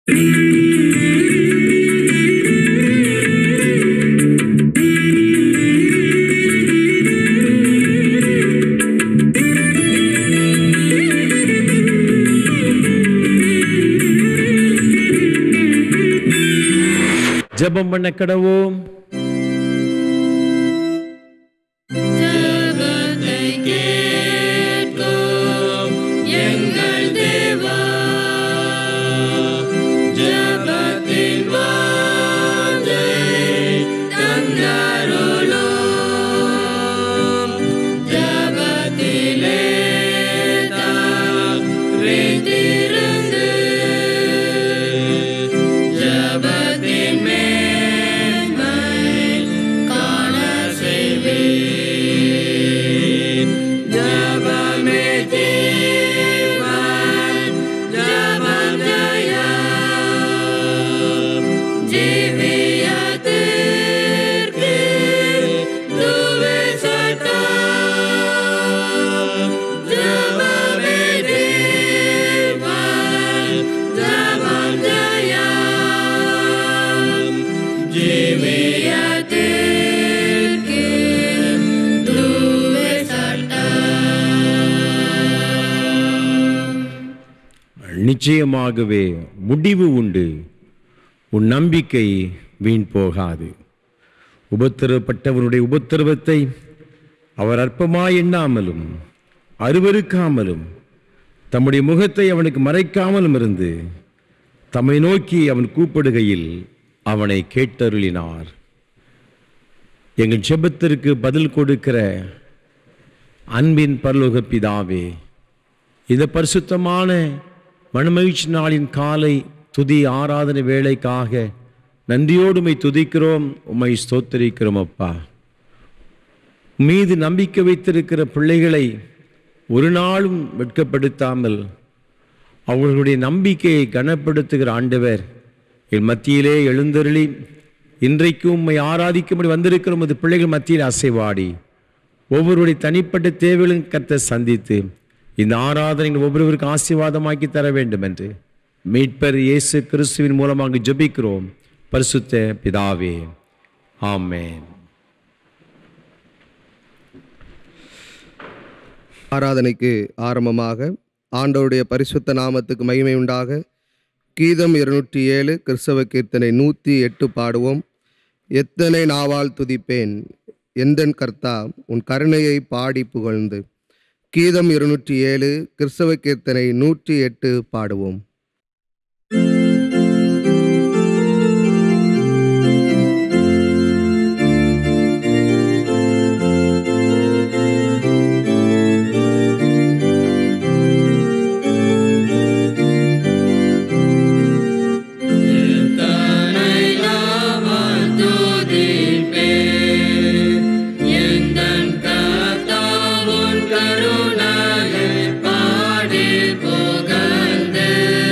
ஜெபம் பண்ண கடவோம் ஜெபத்தை கேட்கும் எங்கள் தேவா ஜெபத்தின் வாஞ்சை தந்தருளும் ஜெபத்திலே தாழ்த்திருந்து ஜெபத்தின் மேன்மை காண செய்வீர் ஜெபமே ஜீவன் ஜெபம் ஜெயம் ஜீவியத்திற்கு துவே சட்டம் ஜெபமே ஜீவன் ஜெபம் ஜெயம் ஜீவியத்திற்கு துவே சட்டம் நிச்சயமாகவே முடிவு உண்டு உன் நம்பிக்கை வீண் போகாது உபத்திரப்பட்டவனுடைய உபத்திரவத்தை அவர் அற்பமாய் எண்ணாமலும் அருவருக்காமலும் தம்முடைய முகத்தை அவனுக்கு மறைக்காமலும் இருந்து தம்மை நோக்கி அவன் கூப்பிடுகையில் அவனை கேட்டருளினார் எங்கள் ஜெபத்திற்கு பதில் கொடுக்கிற அன்பின் பரலோக பிதாவே இந்த பரிசுத்தமான மனமகிழ்ச்சி நாளின் காலை துதி ஆராதனை வேலைக்காக நன்றியோடு உம்மை துதிக்கிறோம் உம்மை ஸ்தோத்தரிக்கிறோம் அப்பா மீது நம்பிக்கை வைத்திருக்கிற பிள்ளைகளை ஒரு நாளும் வெட்கப்படுத்தாமல் அவர்களுடைய நம்பிக்கையை கனப்படுத்துகிற ஆண்டவர் என் மத்தியிலே எழுந்தருளி இன்றைக்கும் உம்மை ஆராதிக்கும்படி வந்திருக்கிற உமது பிள்ளைகள் மத்தியில் அசைவாடி ஒவ்வொருடைய தனிப்பட்ட தேவைகளும் கத்த சந்தித்து இந்த ஆராதனை ஒவ்வொருவருக்கும் ஆசீர்வாதமாக்கி தர வேண்டும் என்று மீட்பர் இயேசு கிறிஸ்துவின் மூலமாக ஜெபிக்கிறோம் பரிசுத்த பிதாவே ஆமென் ஆராதனைக்கு ஆரம்பமாக ஆண்டவருடைய பரிசுத்த நாமத்துக்கு மகிமை உண்டாக கீதம் இருநூற்றி ஏழு கிறிஸ்தவ கீர்த்தனை நூற்றி எட்டு பாடுவோம் எத்தனை நாவால் துதிப்பேன் எந்தன் கர்த்தா உன் கருணையை பாடி புகழ்ந்து கீதம் இருநூற்றி ஏழு கிறிஸ்தவ கீர்த்தனை நூற்றி எட்டு பாடுவோம் தனை நாமம் துதிப்பேன். எந்தன் கர்த்தாவின் கருணையை பாடி புகழ்ந்தேன்.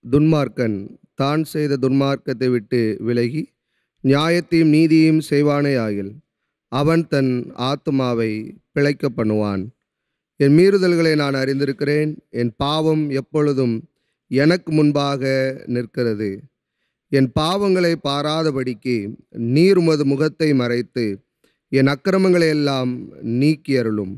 துன்மார்க்கன் தான் செய்த துன்மார்க்கத்தை விட்டு விலகி நியாயத்தையும் நீதியையும் செய்வானே ஆகில் அவன் தன் ஆத்துமாவை பிழைக்க பண்ணுவான் என் மீறுதல்களை நான் அறிந்திருக்கிறேன் என் பாவம் எப்பொழுதும் எனக்கு முன்பாக நிற்கிறது என் பாவங்களை பாராதபடிக்கு நீர் உமது முகத்தை மறைத்து என் அக்கிரமங்களை எல்லாம் நீக்கி அருளும்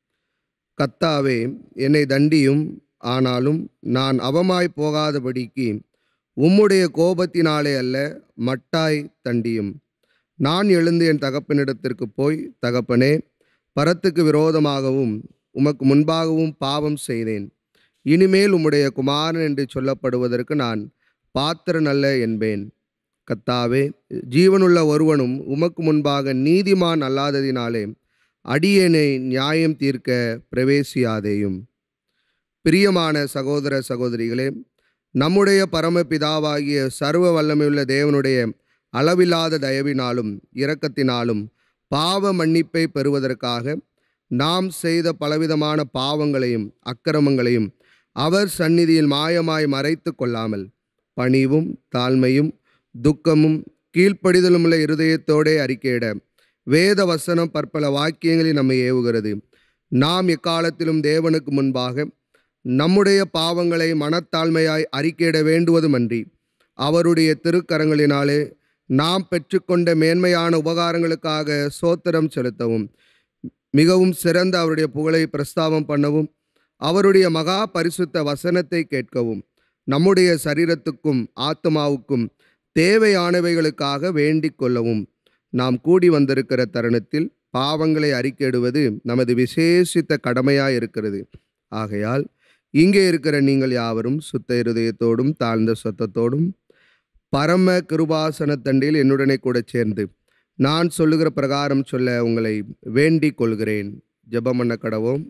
கத்தாவே என்னை தண்டியும் ஆனாலும் நான் அவமாய் போகாதபடிக்கு உம்முடைய கோபத்தினாலே அல்ல மட்டாய் தண்டியும் நான் எழுந்து என் தகப்பனிடத்திற்கு போய் தகப்பனே பரத்துக்கு விரோதமாகவும் உமக்கு முன்பாகவும் பாவம் செய்தேன் இனிமேல் உம்முடைய குமாரன் என்று சொல்லப்படுவதற்கு நான் பாத்திரன் அல்ல என்பேன் கத்தாவே ஜீவனுள்ள ஒருவனும் உமக்கு முன்பாக நீதிமான் அல்லாததினாலே அடியேனை நியாயம் தீர்க்க பிரவேசியாதேயும் பிரியமான சகோதர சகோதரிகளே நம்முடைய பரமபிதாவாகிய சர்வ வல்லமையுள்ள தேவனுடைய அளவில்லாத தயவினாலும் இரக்கத்தினாலும் பாவ மன்னிப்பை பெறுவதற்காக நாம் செய்த பலவிதமான பாவங்களையும் அக்கிரமங்களையும் அவர் சந்நிதியில் மாயமாய் மறைத்து கொள்ளாமல் பணிவும் தாழ்மையும் துக்கமும் கீழ்ப்படிதலும் உள்ள இருதயத்தோடே அறிக்கையிட வேத வசனம் பற்பல வாக்கியங்களில் நம்மை ஏவுகிறது நாம் எக்காலத்திலும் தேவனுக்கு முன்பாக நம்முடைய பாவங்களை மனத்தாழ்மையாய் அறிக்கையிட வேண்டுவதுமன்றி அவருடைய திருக்கரங்களினாலே நாம் பெற்றுக்கொண்ட மேன்மையான உபகாரங்களுக்காக சோத்திரம் செலுத்தவும் மிகவும் சிறந்த அவருடைய புகழை பிரஸ்தாபம் பண்ணவும் அவருடைய மகா பரிசுத்த வசனத்தை கேட்கவும் நம்முடைய சரீரத்துக்கும் ஆத்மாவுக்கும் தேவையானவைகளுக்காக வேண்டிக் கொள்ளவும் நாம் கூடி வந்திருக்கிற தருணத்தில் பாவங்களை அறிக்கையிடுவது நமது விசேஷித்த கடமையாய் இருக்கிறது ஆகையால் இங்கே இருக்கிற நீங்கள் யாவரும் சுத்த இருதயத்தோடும் தாழ்ந்த சொத்தத்தோடும் பரம கிருபாசன தண்டில் என்னுடனே கூட சேர்ந்து நான் சொல்லுகிற பிரகாரம் சொல்ல உங்களை வேண்டிக் கொள்கிறேன் ஜெபம் பண்ண கடவோம்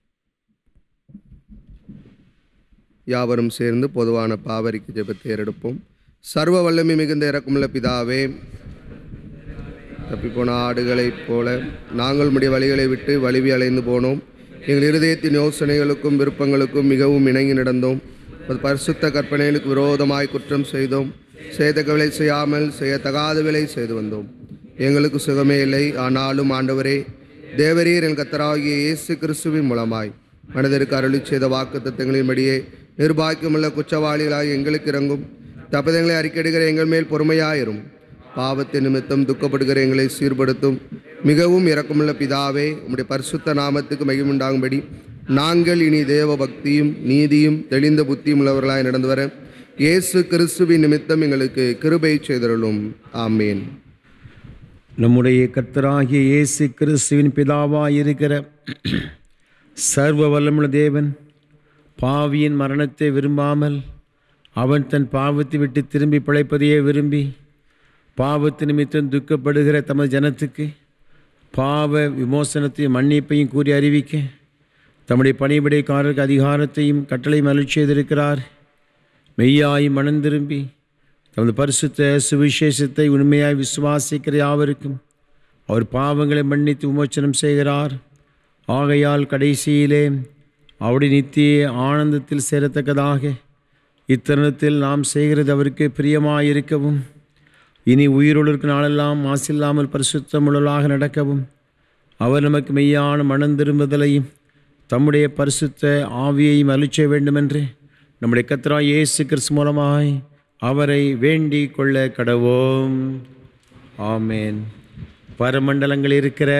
யாவரும் சேர்ந்து பொதுவான பாவரிக்கு ஜெபத்தை ஏறெடுப்போம் சர்வ வல்லமை மிகுந்த இறக்கமுள்ள பிதாவே தப்பிப்போன ஆடுகளைப் போல நாங்கள் உம்முடைய வழிகளை விட்டு வலிவி அலைந்து போனோம் எங்கள் இருதயத்தின் யோசனைகளுக்கும் விருப்பங்களுக்கும் மிகவும் இணங்கி நடந்தோம் அது பரிசுத்த கற்பனைகளுக்கு விரோதமாய் குற்றம் செய்தோம் செய்தக்கவிலை செய்யாமல் செய்யத்தகாதவிலை செய்து வந்தோம் எங்களுக்கு சுகமே இல்லை ஆனாலும் ஆண்டவரே தேவரீர் என் கத்தராகிய இயேசு கிறிஸ்துவின் மூலமாய் மனிதருக்கு அருளி செய்த வாக்கு தத்தங்களின்படியே நிர்பாக்கியமுள்ள குற்றவாளிகளாய் எங்களுக்கு இறங்கும் தப்பதங்களை அறிக்கையிடுகிற எங்கள் மேல் பொறுமையாயிரும் பாவத்தின் நிமித்தம் துக்கப்படுகிற எங்களை சீர்படுத்தும் மிகவும் இரக்கமுள்ள பிதாவே உம்முடைய பரிசுத்த நாமத்துக்கு மகிமுண்டாகும்படி நாங்கள் இனி தேவ பக்தியும் நீதியும் தெளிந்த புத்தியும் உள்ளவர்களாய் நடந்து வர இயேசு கிறிஸ்துவின் நிமித்தம் எங்களுக்கு கிருபை செய்தருளும் ஆமீன் நம்முடைய கர்த்தராகிய இயேசு கிறிஸ்துவின் பிதாவாய் இருக்கிற சர்வ வல்லமுள்ள தேவன் பாவியின் மரணத்தை விரும்பாமல் அவன் தன் பாவத்தை விட்டு திரும்பி பிழைப்பதையே விரும்பி பாவத்து நிமித்தம் துக்கப்படுகிற தமது ஜனத்துக்கு பாவ விமோசனத்தையும் மன்னிப்பையும் கூறி அறிவிக்க தம்முடைய பணிபடைக்காரருக்கு அதிகாரத்தையும் கட்டளையும் அருள் செய்திருக்கிறார் மெய்யாய் மனம் திரும்பி தமது பரிசுத்த சுவிசேஷத்தை உண்மையாய் விசுவாசிக்கிற யாவருக்கும் அவர் பாவங்களை மன்னித்து விமோச்சனம் செய்கிறார் ஆகையால் கடைசியிலே அவருடைய நித்திய ஆனந்தத்தில் சேரத்தக்கதாக இத்தருணத்தில் நாம் செய்கிறது அவருக்கு பிரியமாயிருக்கவும் இனி உயிரோடு இருக்கும் நாளெல்லாம் மாசில்லாமல் பரிசுத்தமுள்ளலாக நடக்கவும் அவர் நமக்கு மெய்யான மனம் திரும்புதலையும் தம்முடைய பரிசுத்த ஆவியையும் அளிச்ச வேண்டுமென்று நம்முடைய கத்ரா இயேசு கிறிஸ்து மூலமாய் அவரை வேண்டிக் கொள்ள கடவோம் ஆமேன் பரமண்டலங்கள் இருக்கிற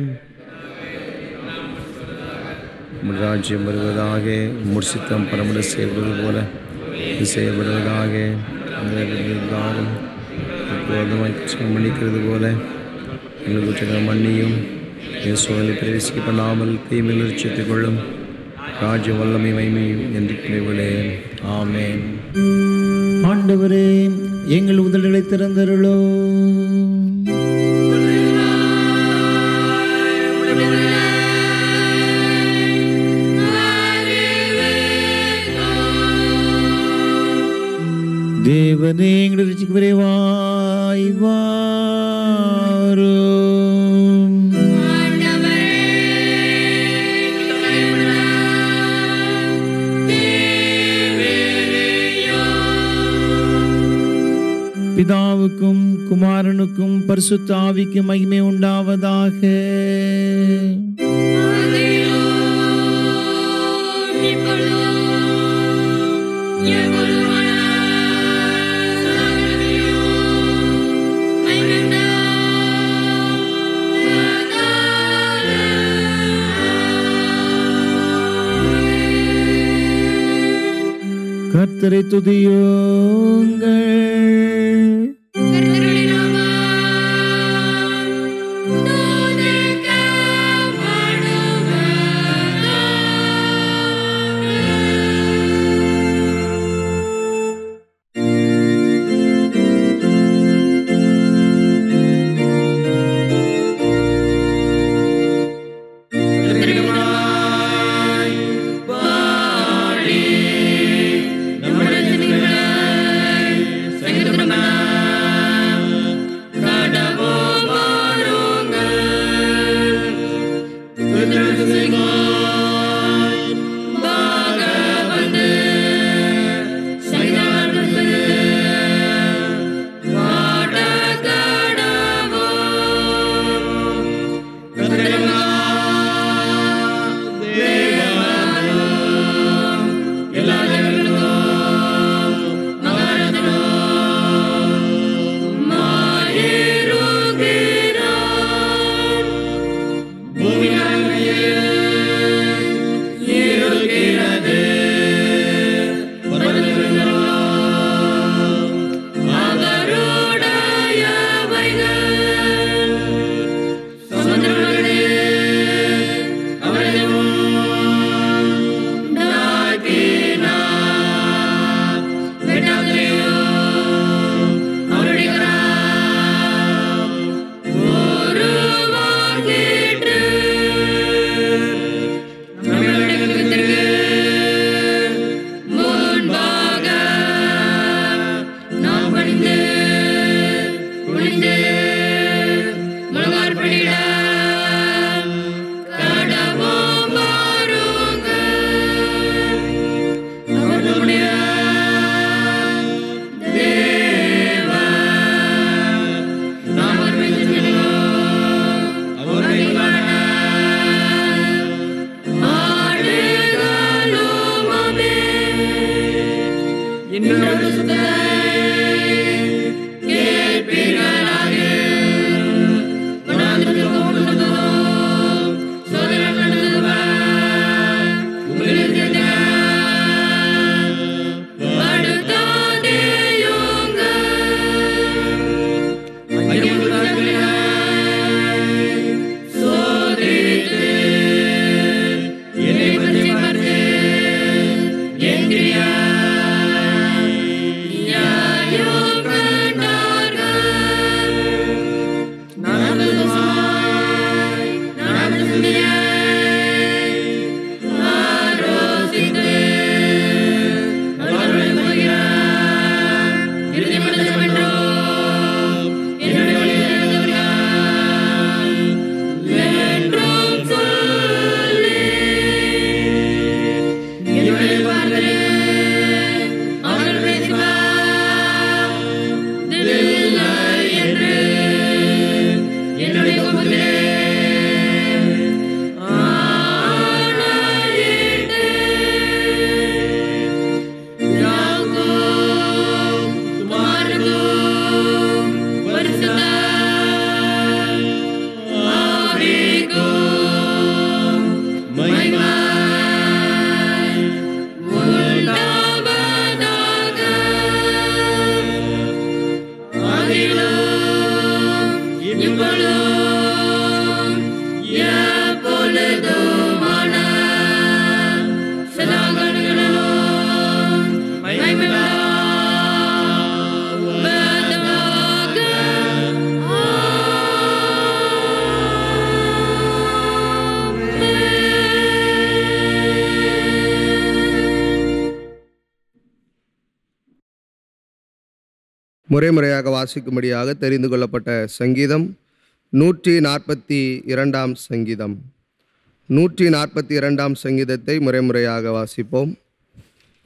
உம்முடைய ராஜ்யம் வருவதாக உம்முடைய சித்தம் பரமட செய்வது போல இது செய்யப்படுவதாக அந்த இருந்தாலும் எப்போதும் குற்றம் மன்னிக்கிறது போல எங்கள் குற்றங்கள் மன்னியும் என் சூழலை பிரவேசிக்க பண்ணாமல் தீமையில் ரட்சித்துக் கொள்ளும் ராஜ்ய வல்லமை மைமையும் என்று கிடைவுகளே ஆமேன் ஆண்டவரே எங்கள் உதடுகளை திறந்தருளோ தேவனே எங்களை ரசிக்கு விரைவாய் வாரும் ஆண்டவரே பிதாவுக்கும் குமாரனுக்கும் பரிசுத்த ஆவிக்கும் மகிமை உண்டாவதாக கர்த்தரை துதியுங்கள் முறைமுறையாக வாசிக்கும்படியாக தெரிந்து கொள்ளப்பட்ட சங்கீதம் நூற்றி நாற்பத்தி இரண்டாம் சங்கீதம் நூற்றி நாற்பத்தி இரண்டாம் சங்கீதத்தை முறைமுறையாக வாசிப்போம்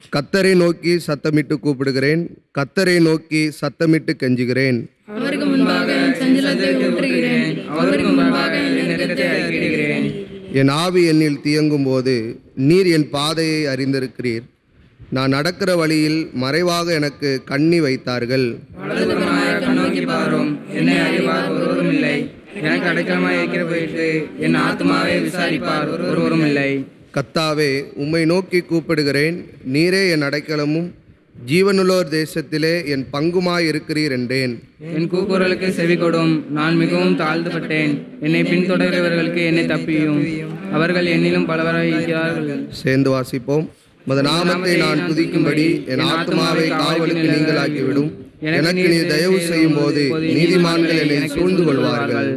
கத்தரை நோக்கி சத்தமிட்டு கூப்பிடுகிறேன் கத்தரை நோக்கி சத்தமிட்டு கெஞ்சுகிறேன் அவருக்கு முன்பாக சஞ்சலத்தை ஊற்றுகிறேன் அவருக்கு முன்பாக என் நெருக்கத்தை அறிக்கிறேன் என் ஆவி என்னில் தியங்கும் போது நீர் என் பாதையை அறிந்திருக்கிறீர் நான் நடக்கிற வழியில் மறைவாக எனக்கு கண்ணி வைத்தார்கள் வலதுபுறமாக கண்ணோக்கி பாரும் என்னை அறிவார் ஒருவரும் இல்லை எனக்கு அடைக்கலமாய் இருக்கிற போயிட்டு என் ஆத்மாவை விசாரிப்பார் ஒருவரும் இல்லை கத்தாவே உம்மை நோக்கி கூப்பிடுகிறேன் நீரே என் அடைக்கலமும் ஜீவனுள்ளோர் தேசத்திலே என் பங்குமாய் இருக்கிறீர் என்றேன் என் கூக்குரலுக்கு செவி கொடும் நான் மிகவும் தாழ்ந்துபட்டேன் என்னை பின்தொடர்கிறவர்களுக்கு என்னை தப்பியும் அவர்கள் என்னிலும் பலவரை இருக்கிறார்கள் சேர்ந்து வாசிப்போம் மத நாமத்தை நான் துதிக்கும்படி என் ஆத்மாவை காவலுக்கு நீங்களாக்கிவிடும் எனக்கு நீ தயவு செய்யும் போது நீதிமான்கள் என்னை சூழ்ந்து கொள்வார்கள்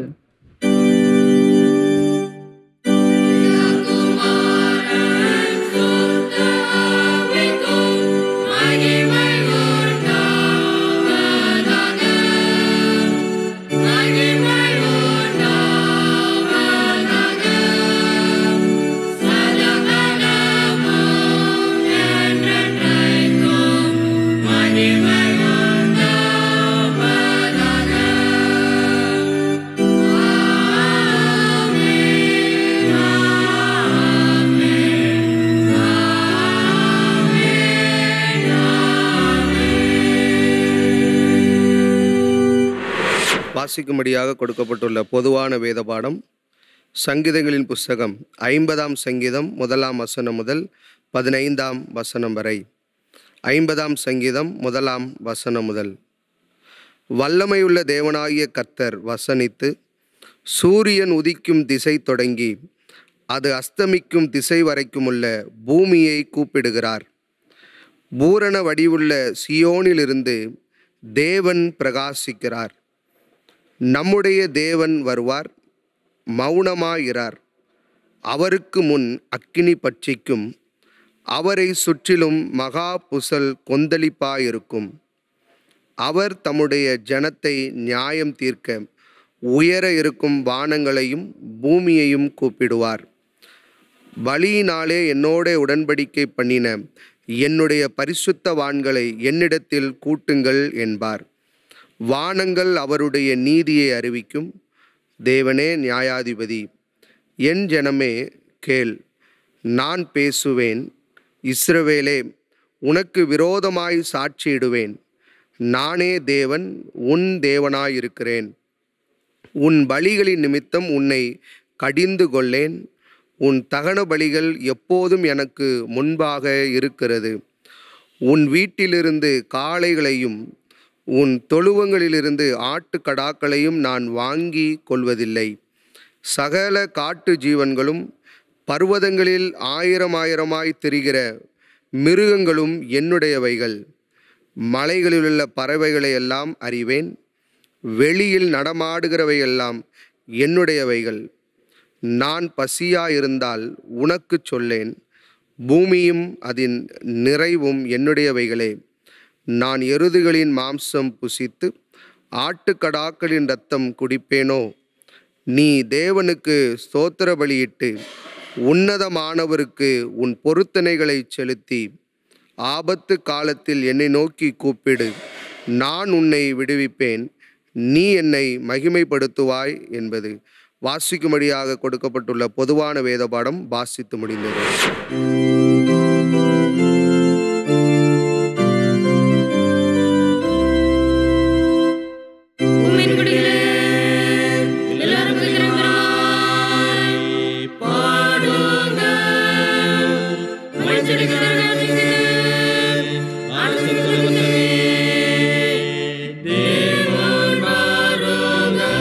வாசிக்கும்படியாக கொடுக்கப்பட்டுள்ள பொதுவான வேத பாடம் சங்கீதங்களின் புஸ்தகம் ஐம்பதாம் சங்கீதம் முதலாம் வசனம் முதல் பதினைந்தாம் வசனம் வரை ஐம்பதாம் சங்கீதம் முதலாம் வசனம் முதல் வல்லமையுள்ள தேவனாகிய கர்த்தர் வசனித்து சூரியன் உதிக்கும் திசை தொடங்கி அது அஸ்தமிக்கும் திசை வரைக்குமுள்ள பூமியை கூப்பிடுகிறார் பூரண வடிவுள்ள சியோனிலிருந்து தேவன் பிரகாசிக்கிறார் நம்முடைய தேவன் வருவார் மௌனமாயிரார் அவருக்கு முன் அக்கினி பட்சிக்கும் அவரை சுற்றிலும் மகா புசல் கொந்தளிப்பாயிருக்கும் அவர் தம்முடைய ஜனத்தை நியாயம் தீர்க்க உயர இருக்கும் வானங்களையும் பூமியையும் கூப்பிடுவார் பலியினாலே என்னோட உடன்படிக்கை பண்ணின என்னுடைய பரிசுத்தவான்களை என்னிடத்தில் கூட்டுங்கள் என்பார் வானங்கள் அவருடைய நீதியை அறிவிக்கும் தேவனே நியாயாதிபதி என் ஜனமே கேள் நான் பேசுவேன் இஸ்ரவேலே உனக்கு விரோதமாய் சாட்சியிடுவேன் நானே தேவன் உன் தேவனாயிருக்கிறேன் உன் பலிகளின் நிமித்தம் உன்னை கடிந்து கொள்ளேன் உன் தகன பலிகள் எப்போதும் எனக்கு முன்பாக இருக்கிறது உன் வீட்டிலிருந்து காளைகளையும் உன் தொழுவங்களிலிருந்து ஆட்டுக்கடாக்களையும் நான் வாங்கி கொள்வதில்லை சகல காட்டு ஜீவன்களும் பர்வதங்களில் ஆயிரம் ஆயிரமாய் திரிகிற மிருகங்களும் என்னுடையவைகள் மலைகளிலுள்ள பறவைகளை எல்லாம் அறிவேன் வெளியில் நடமாடுகிறவையெல்லாம் என்னுடையவைகள் நான் பசியாயிருந்தால் உனக்குச் சொல்லேன் பூமியும் அதன் நிறைவும் என்னுடையவைகளே நான் எருதுகளின் மாம்சம் புசித்து ஆட்டுக்கடாக்களின் இரத்தம் குடிப்பேனோ நீ தேவனுக்கு ஸ்தோத்திர பலியிட்டு உன்னதமானவருக்கு உன் பொருத்தனைகளை செலுத்தி ஆபத்து காலத்தில் என்னை நோக்கி கூப்பிடு நான் உன்னை விடுவிப்பேன் நீ என்னை மகிமைப்படுத்துவாய் என்பது வாசிக்கும்படியாக கொடுக்கப்பட்டுள்ள பொதுவான வேத பாடம் வாசித்து முடிந்தது உம்மின் குடிகளே, எல்லாரும் பகிரங்கமாய் பாடுங்கள். மகிழ்ச்சியடைகிறவர்கள் நீங்கள் ஆனந்தப்படுங்கள். தேவன் வாருங்கள்.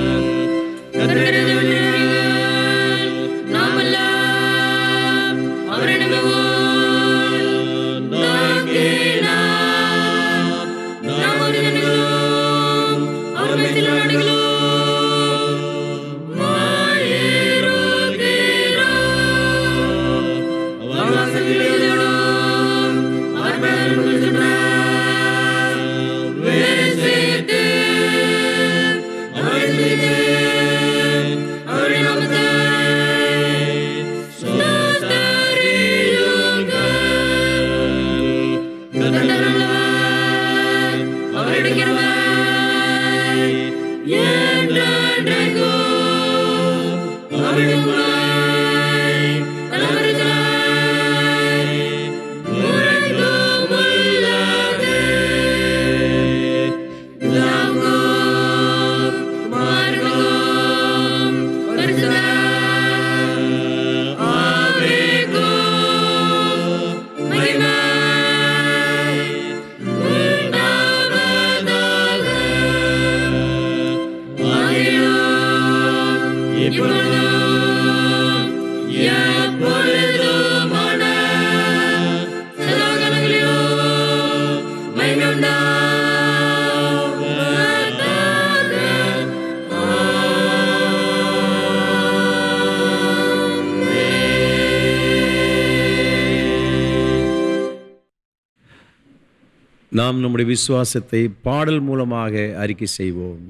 கர்த்தரை தேவனுடைய நாமெல்லாம் நாம் நம்முடைய விசுவாசத்தை பாடல் மூலமாக அறிக்கை செய்வோம்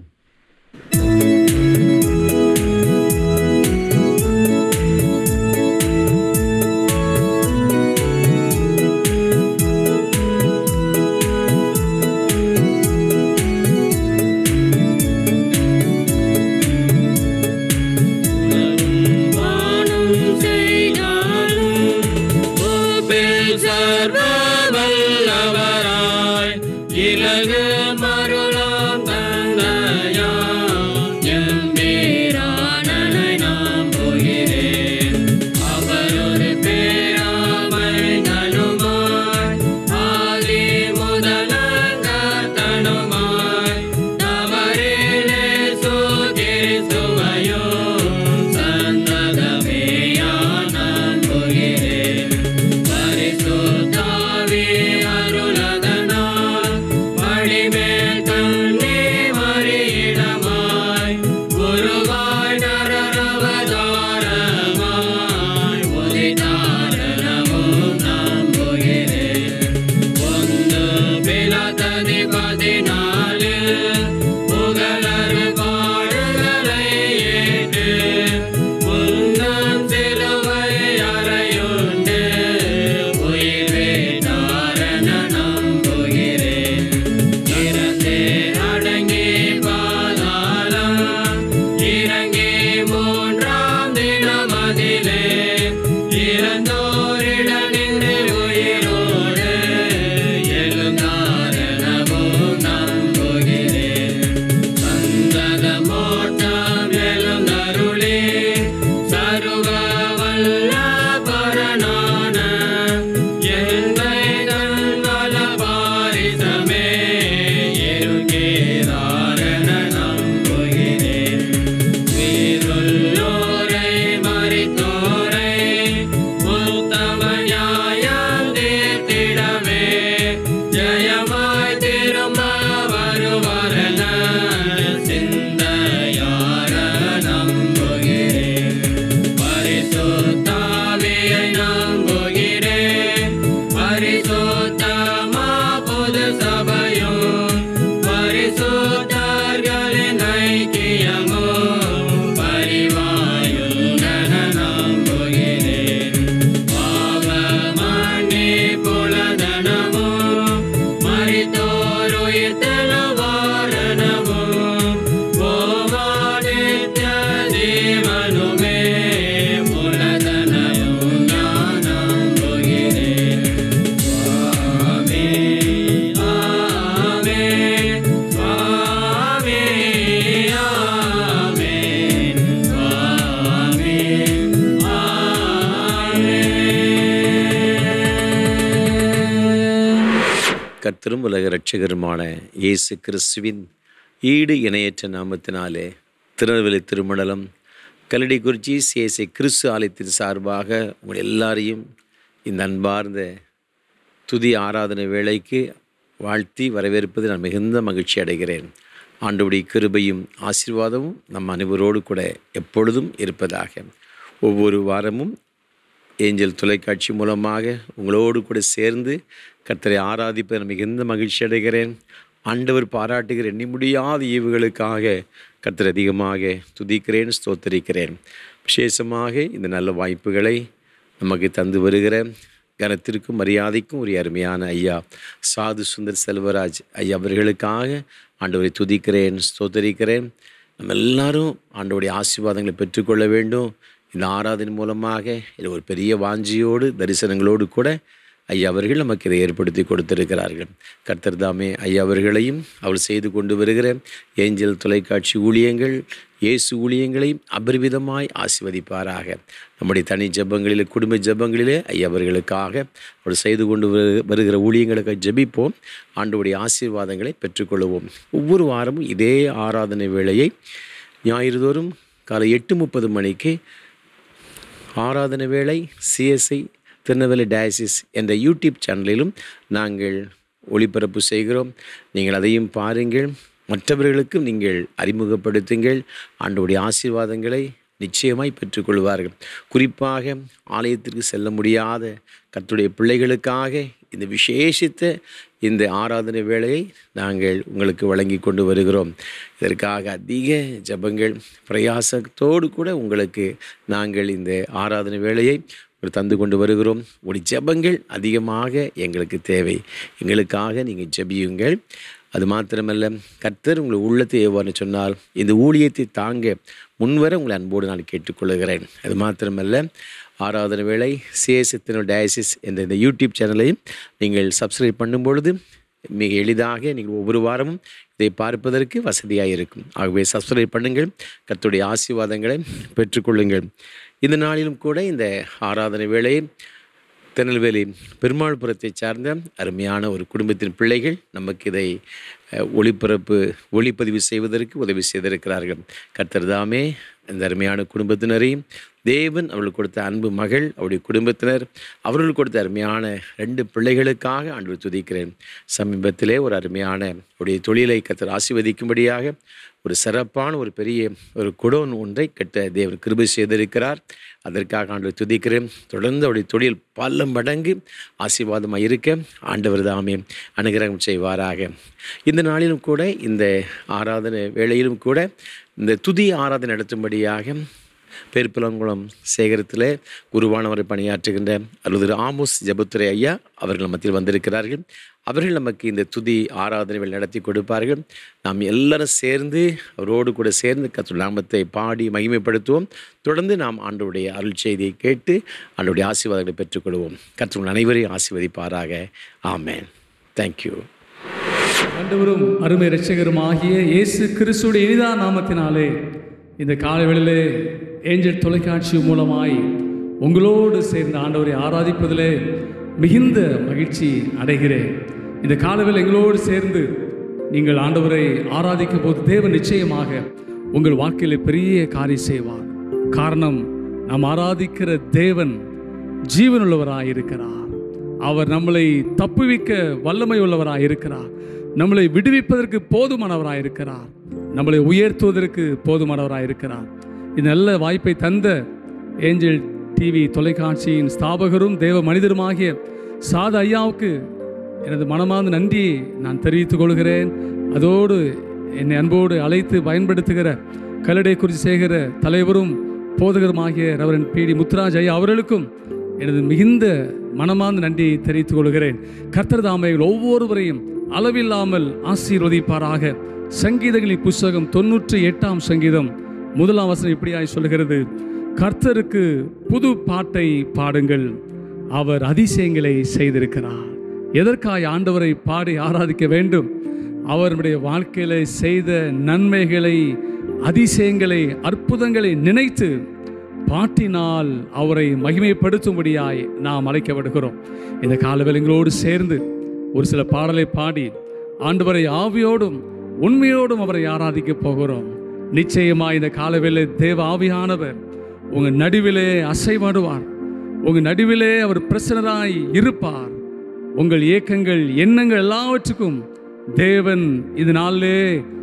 வானம் செய்தாலும் பூபில் சர்வ வல்லவராய் இலகு மருளாம் தந்தையாம் எம்பீரானனை நாம் போகிறேன் அவர் ஒரு பேராமை தனுமாய் ஆதி முதலங்க தனுமாய் தவறிலே சுகிசுவையோ சந்ததமேயானான் போகிறேன் பரிசுத்தாவி அருளதனால் வழிமேல் தண்ணி மறியிடமாய் குருவாய் நரரவதாரமாய் உதிதாரணமும் நம்புகிறேன் ಒಂದು பிலததி பதினாலு புகழரு பாடுகளை ஏற்று முன்னம் சிலுவை அறையுண்டு உயிர் வேண்டாரண நம்புகிறேன் இறந்தே அடங்கி பாதாளம் இறங்கி மூன்றாம் தினமதிலே இறந்தோரிடனின்று உயிரோடு எழுந்தாரணமும் நம்புகிறேன் சந்தத மோட்டம் எழுந்தருளே சருக வல்ல பரனான எந்தை தன்வல பாரிசமே இருக்கேதாரண நம்புகிறேன் வீருள்ளோரை மறித்தோரை உத்தமஞாயம் தீர்த்திடவே ஜெயமாய் திரும்ப வருவரன சிந்தையார நம்புகிறேன் பரிசுத்தாவியை நம்புகிறேன் பரிசுத்தமா பொது சபையும் பரிசுத்தர்களின் ஐக்கியமும் பரிவாயுங்கன நம்புகிறேன் பாவமணி புலதனமும் மரித்தோருயிர்த்தன வாரணமும் ஓவானித்ய ஜீவனுமே புலதனமும் நான் நம்புகிறேன் சுவாமி ஆமே சுவாமி ஆமே சுவாமி ஆமே கர்த்தரும் உலக இரட்சகருமான இயேசு கிறிஸ்துவின் ஈடு இணையற்ற நாமத்தினாலே திருநெல்வேலி திருமண்டலம் கல்லடிக்குறிச்சி சிஎஸ்ஐ கிறிஸ்து ஆலயத்தின் சார்பாக உங்கள் எல்லாரையும் இந்த அன்பார்ந்த துதி ஆராதனை வேளைக்கு வாழ்த்தி வரவேற்பது நான் மிகுந்த மகிழ்ச்சி அடைகிறேன் ஆண்டவருடைய கிருபையும் ஆசீர்வாதமும் நம் அனைவரோடு கூட எப்பொழுதும் இருப்பதாக ஒவ்வொரு வாரமும் ஏஞ்சல் தொலைக்காட்சி மூலமாக உங்களோடு கூட சேர்ந்து கர்த்தரை ஆராதிப்பதை நான் மிகுந்த மகிழ்ச்சி அடைகிறேன் ஆண்டவர் பாராட்டுகிற எண்ணி முடியாத ஈவுகளுக்காக கர்த்தர் அதிகமாக துதிக்கிறேன் ஸ்தோத்தரிக்கிறேன் விசேஷமாக இந்த நல்ல வாய்ப்புகளை நமக்கு தந்து வருகிற கனத்திற்கும் மரியாதைக்கும் ஒரு அருமையான ஐயா சாது சுந்தர் செல்வராஜ் ஐயா அவர்களுக்காக ஆண்டவரை துதிக்கிறேன் ஸ்தோத்தரிக்கிறேன் நம்ம எல்லாரும் ஆண்டவருடைய ஆசீர்வாதங்களை பெற்றுக்கொள்ள வேண்டும் இந்த ஆராதனை மூலமாக இது ஒரு பெரிய வாஞ்சியோடு தரிசனங்களோடு கூட ஐயா அவர்கள் நமக்கு இதை ஏற்படுத்தி கொடுத்திருக்கிறார்கள் கர்த்தர் தாமே ஐயா அவர்களையும் அவர் செய்து கொண்டு வருகிற ஏஞ்சல் தொலைக்காட்சி ஊழியங்கள் இயேசு ஊழியங்களையும் அபரிவிதமாய் ஆசிர்வதிப்பாராக நம்முடைய தனி ஜெபங்களிலே குடும்ப ஜெபங்களிலே ஐயா அவர்களுக்காக அவர் செய்து கொண்டு வரு- வருகிற ஊழியங்களுக்கு ஜெபிப்போம் ஆண்டவருடைய ஆசீர்வாதங்களை பெற்றுக்கொள்வோம் ஒவ்வொரு வாரமும் இதே ஆராதனை வேளையை ஞாயிறுதோறும் காலை எட்டு முப்பது மணிக்கு ஆராதனை வேளை சிஎஸ்ஐ திருநெல்வேலி டயாசிஸ் என்ற யூடியூப் சேனலிலும் நாங்கள் ஒளிபரப்பு செய்கிறோம் நீங்கள் அதையும் பாருங்கள் மற்றவர்களுக்கும் நீங்கள் அறிமுகப்படுத்துங்கள் ஆண்டவருடைய ஆசீர்வாதங்களை நிச்சயமாய் பெற்றுக்கொள்வார்கள் குறிப்பாக ஆலயத்திற்கு செல்ல முடியாத கர்த்தருடைய பிள்ளைகளுக்காக இந்த விசேஷித்த இந்த ஆராதனை வேளையை நாங்கள் உங்களுக்கு வழங்கி கொண்டு வருகிறோம் இதற்காக அதிக ஜெபங்கள் பிரயாசத்தோடு கூட உங்களுக்கு நாங்கள் இந்த ஆராதனை வேளையை ஒரு தந்து கொண்டு வருகிறோம் ஒரு ஜெபங்கள் அதிகமாக எங்களுக்கு தேவை எங்களுக்காக நீங்கள் ஜெபியுங்கள் அது மாத்திரமல்ல கர்த்தர் உங்கள் உள்ளத்தை ஏவான்னு சொன்னால் இந்த ஊழியத்தை தாங்க முன்வர உங்களை அன்போடு நான் கேட்டுக்கொள்கிறேன் அது மாத்திரமல்ல ஆராதனை வேளை சிஎஸ்எத்தினோ டயசிஸ் என்ற இந்த யூடியூப் சேனலையும் நீங்கள் சப்ஸ்கிரைப் பண்ணும் பொழுது மிக எளிதாக நீங்கள் ஒவ்வொரு வாரமும் இதை பார்ப்பதற்கு வசதியாக இருக்கும் ஆகவே சப்ஸ்கிரைப் பண்ணுங்கள் கர்த்தருடைய ஆசீர்வாதங்களை பெற்றுக்கொள்ளுங்கள் இந்த நாளிலும் கூட இந்த ஆராதனை வேளையை திருநெல்வேலி பெருமாள்புரத்தை சார்ந்த அருமையான ஒரு குடும்பத்தின் பிள்ளைகள் நமக்கு இதை அஹ், ஒளிபரப்பு ஒளிப்பதிவு செய்வதற்கு உதவி செய்திருக்கிறார்கள் கர்த்தர் தாமே இந்த அருமையான குடும்பத்தினரையும் தேவன் அவர்களுக்கு கொடுத்த அன்பு மகள் அவருடைய குடும்பத்தினர் அவர்களுக்கு கொடுத்த அருமையான ரெண்டு பிள்ளைகளுக்காக ஆண்டு துதிக்கிறேன் சமீபத்திலே ஒரு அருமையான அவருடைய தொழிலை கர்த்தர் ஆசீர்வதிக்கும்படியாக ஒரு சிறப்பான ஒரு பெரிய ஒரு குடோன் ஒன்றை கட்ட தேவன் கிருபை செய்திருக்கிறார் அதற்காக ஆண்டு துதிக்கிறேன் தொடர்ந்து அவருடைய தொழில் பல மடங்கு ஆசீர்வாதமாக இருக்க ஆண்டவர் தாமே அனுகிரகம் செய்வாராக இந்த நாளிலும் கூட இந்த ஆராதனை வேளையிலும் கூட இந்த துதி ஆராதனை நடத்தும்படியாக பேர்புலங்குளம் சேகரத்தில் குருவானவரை பணியாற்றுகின்ற அல்லது ஆமோஸ் ஜபத்துரை ஐயா அவர்கள் மத்தியில் வந்திருக்கிறார்கள் அவர்கள் நமக்கு இந்த துதி ஆராதனைகள் நடத்தி கொடுப்பார்கள் நாம் எல்லாரும் சேர்ந்து அவரோடு கூட சேர்ந்து கத்து நாமத்தை பாடி மகிமைப்படுத்துவோம் தொடர்ந்து நாம் ஆண்டவருடைய அருள் செய்தியை கேட்டு ஆண்டவருடைய ஆசீர்வாதங்களை பெற்றுக்கொள்வோம் கற்று அனைவரையும் ஆசீர்வதிப்பாராக ஆமேன் தேங்க்யூ ஆண்டவரும் அருமை இரட்சகருமாகிய இயேசு கிறிஸ்துடைய இனிதா நாமத்தினாலே இந்த காலவேளையிலே ஏஞ்சல் தொலைக்காட்சி மூலமாய் உங்களோடு சேர்ந்து ஆண்டவரை ஆராதிப்பதிலே மிகுந்த மகிழ்ச்சி அடைகிறேன் இந்த காலவேளை எங்களோடு சேர்ந்து நீங்கள் ஆண்டவரை ஆராதிக்கும் போது தேவன் நிச்சயமாக உங்கள் வாழ்க்கையில் பெரிய காரியம் செய்வார் காரணம் நாம் ஆராதிக்கிற தேவன் ஜீவனுள்ளவராய் இருக்கிறார் அவர் நம்மளை தப்புவிக்க வல்லமை உள்ளவராய் இருக்கிறார் நம்மளை விடுவிப்பதற்கு போதுமானவராய் இருக்கிறார் நம்மளை உயர்த்துவதற்கு போதுமானவராய் இருக்கிறார் இந்த நல்ல வாய்ப்பை தந்த ஏஞ்சல் டிவி தொலைக்காட்சியின் ஸ்தாபகரும் தேவ மனிதருமாகிய சாத ஐயாவுக்கு எனது மனமார்ந்த நன்றியை நான் தெரிவித்துக் கொள்கிறேன் அதோடு என்னை அன்போடு அழைத்து பயன்படுத்துகிற கல்லடை குறிச்சி சேகர தலைவரும் போதகருமாகிய ரவரன் பி டி முத்துராஜ் ஐயா அவர்களுக்கும் எனது மிகுந்த மனமார்ந்த நன்றியை தெரிவித்துக் கொள்கிறேன் கர்த்தர் தாமைகள் ஒவ்வொருவரையும் அளவில்லாமல் ஆசீர்வதிப்பாராக சங்கீதங்களின் புஸ்தகம் தொன்னூற்றி எட்டாம் சங்கீதம் முதலாம் வசனம் இப்படியாய் சொல்கிறது கர்த்தருக்கு புது பாட்டை பாடுங்கள் அவர் அதிசயங்களை செய்திருக்கிறார் எதற்காய் ஆண்டவரை பாடி ஆராதிக்க வேண்டும் அவருடைய வாழ்க்கையில செய்த நன்மைகளை அதிசயங்களை அற்புதங்களை நினைத்து பாட்டினால் அவரை மகிமைப்படுத்தும்படியாய் நாம் அழைக்கப்படுகிறோம் இந்த காலவேளைங்களோடு சேர்ந்து ஒரு சில பாடலை பாடி ஆண்டவரை ஆவியோடும் உண்மையோடும் அவரை ஆராதிக்க போகிறோம் நிச்சயமாக இந்த காலவேளை தேவ ஆவியானவர் உங்கள் நடுவிலே அசைவாடுவார் உங்கள் நடுவிலே அவர் பிரசனராய் இருப்பார் உங்கள் இயக்கங்கள் எண்ணங்கள் எல்லாவற்றுக்கும் தேவன் இது நாளிலே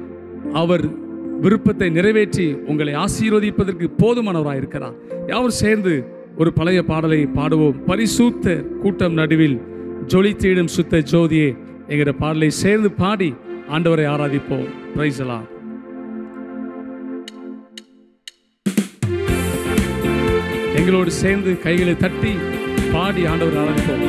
அவர் விருப்பத்தை நிறைவேற்றி உங்களை ஆசீர்வதிப்பதற்கு போதுமானவராக இருக்கிறார் யாவர் சேர்ந்து ஒரு பழைய பாடலை பாடுவோம் பரிசுத்த கூட்டம் நடுவில் ஜொலித்தீடும் சுத்த ஜோதியே என்கிற பாடலை சேர்ந்து பாடி ஆண்டவரை ஆராதிப்போம் பிரைசலா எங்களோடு சேர்ந்து கைகளை தட்டி பாடி ஆண்டவர் ஆராதிப்போம்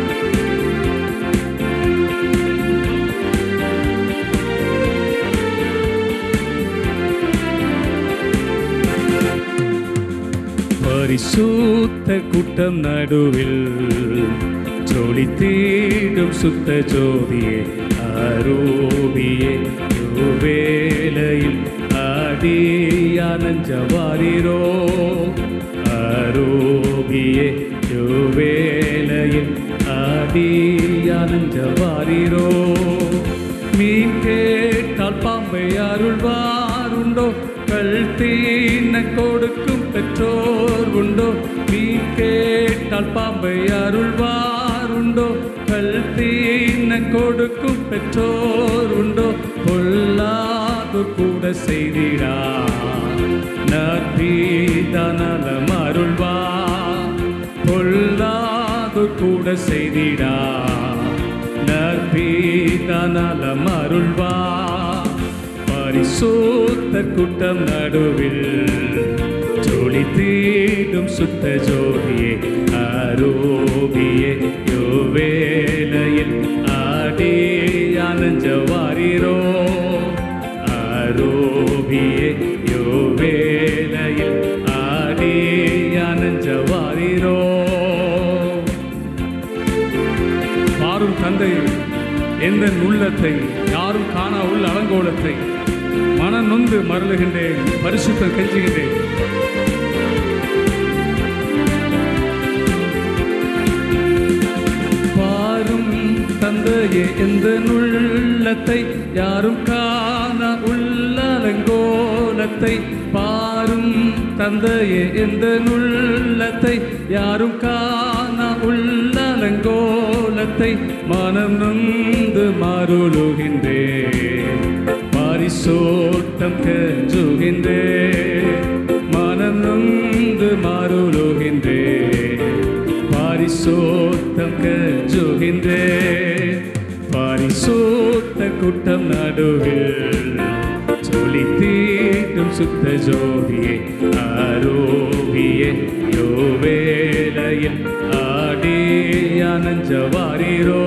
பரிசுத்த கூட்டம் நடுவில் ஜோலி தீடும் சுத்த ஜோதியே அரோபியே வேலையில் ஆதியானஞ்சவாரிரோ அரோபியே வேலையில் ஆதியானஞ்சவாரிரோ மீன் கேட்டால் பாம்பை அருள்வாருண்டோ கல் தீன கொடுக்கும் பெற்றோர் உண்டோ மீன் கேட்டால் பாம்பை அருள்வாருண்டோ கல் தீன கொடுக்கும் பெற்றோர் உண்டோ பொல்லாத பொல்லாது கூட செய்திடா நற்பீதனலம் அருள்வா பொல்லாது கூட செய்திடா நற்பீதனலம் அருள்வா பரிசுத்த கூட்டம் நடுவில் ஜோலி தீடும் சுத்த ஜோதியே ஆரோபியே யோவேலையில் ஆடி ஆனஞ்ச வாரீரோ ஆரோபியே யோவேலையில் ஆடி ஆனஞ்ச வாரீரோ பாரும் தந்தை எந்த உள்ளத்தை யாரும் காணா உள்ள அலங்கோலத்தை மன நொந்து மருளுகின்றேன் பரிசுத்தம் கெஞ்சுகின்றேன் பாரும் தந்தையே எந்த உள்ளத்தை யாரும் காண உள்ளலங்கோலத்தை பாரும் தந்தையே எந்த உள்ளத்தை யாரும் காண உள்ளலங்கோலத்தை மனம் நொந்து மருளுகின்றேன் பரிசோட்டம் கெஞ்சுகின்றேன் மனம் நொந்து மருளுகின்றேன் பரிசோத்தம் கஞ்சுகின்றே பரிசோத்த கூட்டம் நடுவில் சொல்லி தீட்டும் சுத்த ஜோதியே ஆரோகியே யோவேலையில் ஆடி அனஞ்சவாரீரோ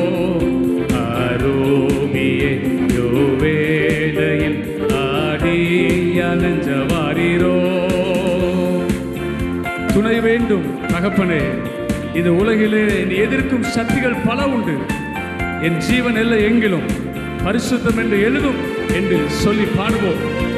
ஆரோகியே யோவேலையில் ஆடி அனஞ்சவாரீரோ துணை வேண்டும் தகப்பனே இந்த உலகிலே நீ எதிர்க்கும் சக்திகள் பல உண்டு என் ஜீவன் எல்லை எங்கிலும் பரிசுத்தம் என்று எழுதும் என்று சொல்லி பாடுவோம்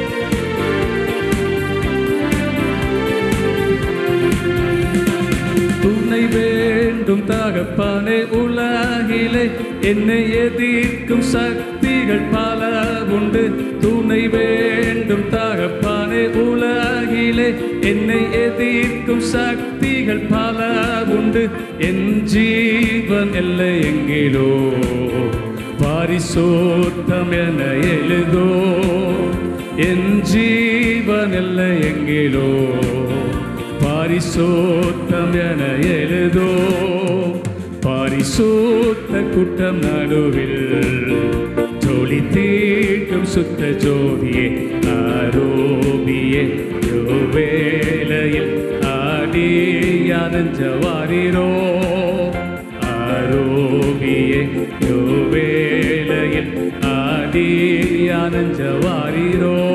துணை வேண்டும் தகப்பானே உலகிலே என்னை எதிர்க்கும் சக்திகள் பல உண்டு துணை வேண்டும் தகப்பானே உலகிலே என்னை எதிர்க்கும் சக்திகள் பல உண்டு என் ஜீவன் எல்லை எங்கிலோ பரிசோத்தம் என எழுதோ என் ஜீவன் எல்லை எங்கிலோ பரிசோத்தம் என எழுதோ பரிசுத்த கூட்டம் நடுவில் ஜோலி தீட்டும் சுத்த ஜோதியே ஆரோபியே யோவேலையில் ஆடி அனஞ்சவாரீரோ ஆரோபியே யோவேலையில் ஆடி அனஞ்சவாரீரோ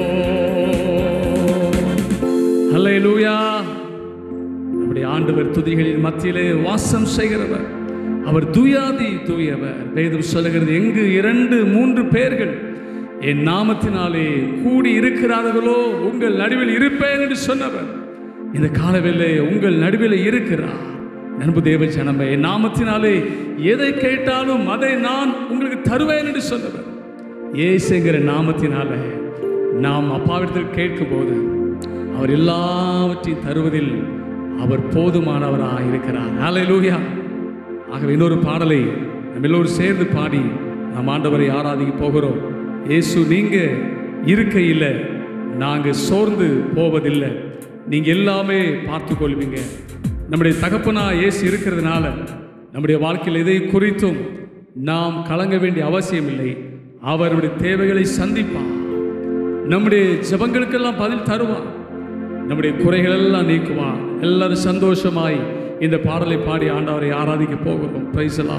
ஹல்லேலூயா நம்முடைய ஆண்டவர் துதிகளின் மத்தியிலே வாசம் செய்கிறவர் அவர் துயாதி தூயவர் வேதம் சொல்லுகிறது எங்கு இரண்டு மூன்று பேர்கள் என் நாமத்தினாலே கூடி இருக்கிறார்களோ உங்கள் நடுவில் இருப்பேன் என்று சொன்னவர் இந்த காலவேளை உங்கள் நடுவில் இருக்கிறார் நண்பு தேவ ஜனமே என் நாமத்தினாலே எதை கேட்டாலும் அதை நான் உங்களுக்கு தருவேன் என்று சொன்னவர் ஏசுங்கிற நாமத்தினாலே நாம் அப்பாவிடத்தில் கேட்கும்போது அவர் எல்லாவற்றையும் தருவதில் அவர் போதுமானவராக இருக்கிறார் ஹalleluya ஆகவே இன்னொரு பாடலை நம்ம எல்லோரும் சேர்ந்து பாடி நாம் ஆண்டவரை ஆராதிக்க போகிறோம் இயேசு நீங்க இருக்கையில் நாங்கள் சோர்ந்து போவதில்லை நீங்க எல்லாமே பார்த்து கொள்வீங்க நம்முடைய தகப்பனா இயேசு இருக்கிறதுனால நம்முடைய வாழ்க்கையில் எதை குறித்தும் நாம் கலங்க வேண்டிய அவசியம் இல்லை அவருடைய தேவைகளை சந்திப்பார் நம்முடைய ஜெபங்களுக்கெல்லாம் பதில் தருவார் நம்முடைய குறைகள் எல்லாம் நீக்குவார் எல்லாரும் சந்தோஷமாய் இந்த பாடலை பாடி ஆண்டவரை ஆராதிக்க போகிறோம் பிரைசலா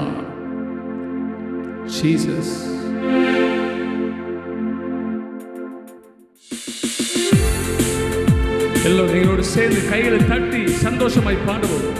ஜீசஸ் எல்லோரும் எங்களோடு சேர்ந்து கைகளை தட்டி சந்தோஷமாய் பாடுவோம்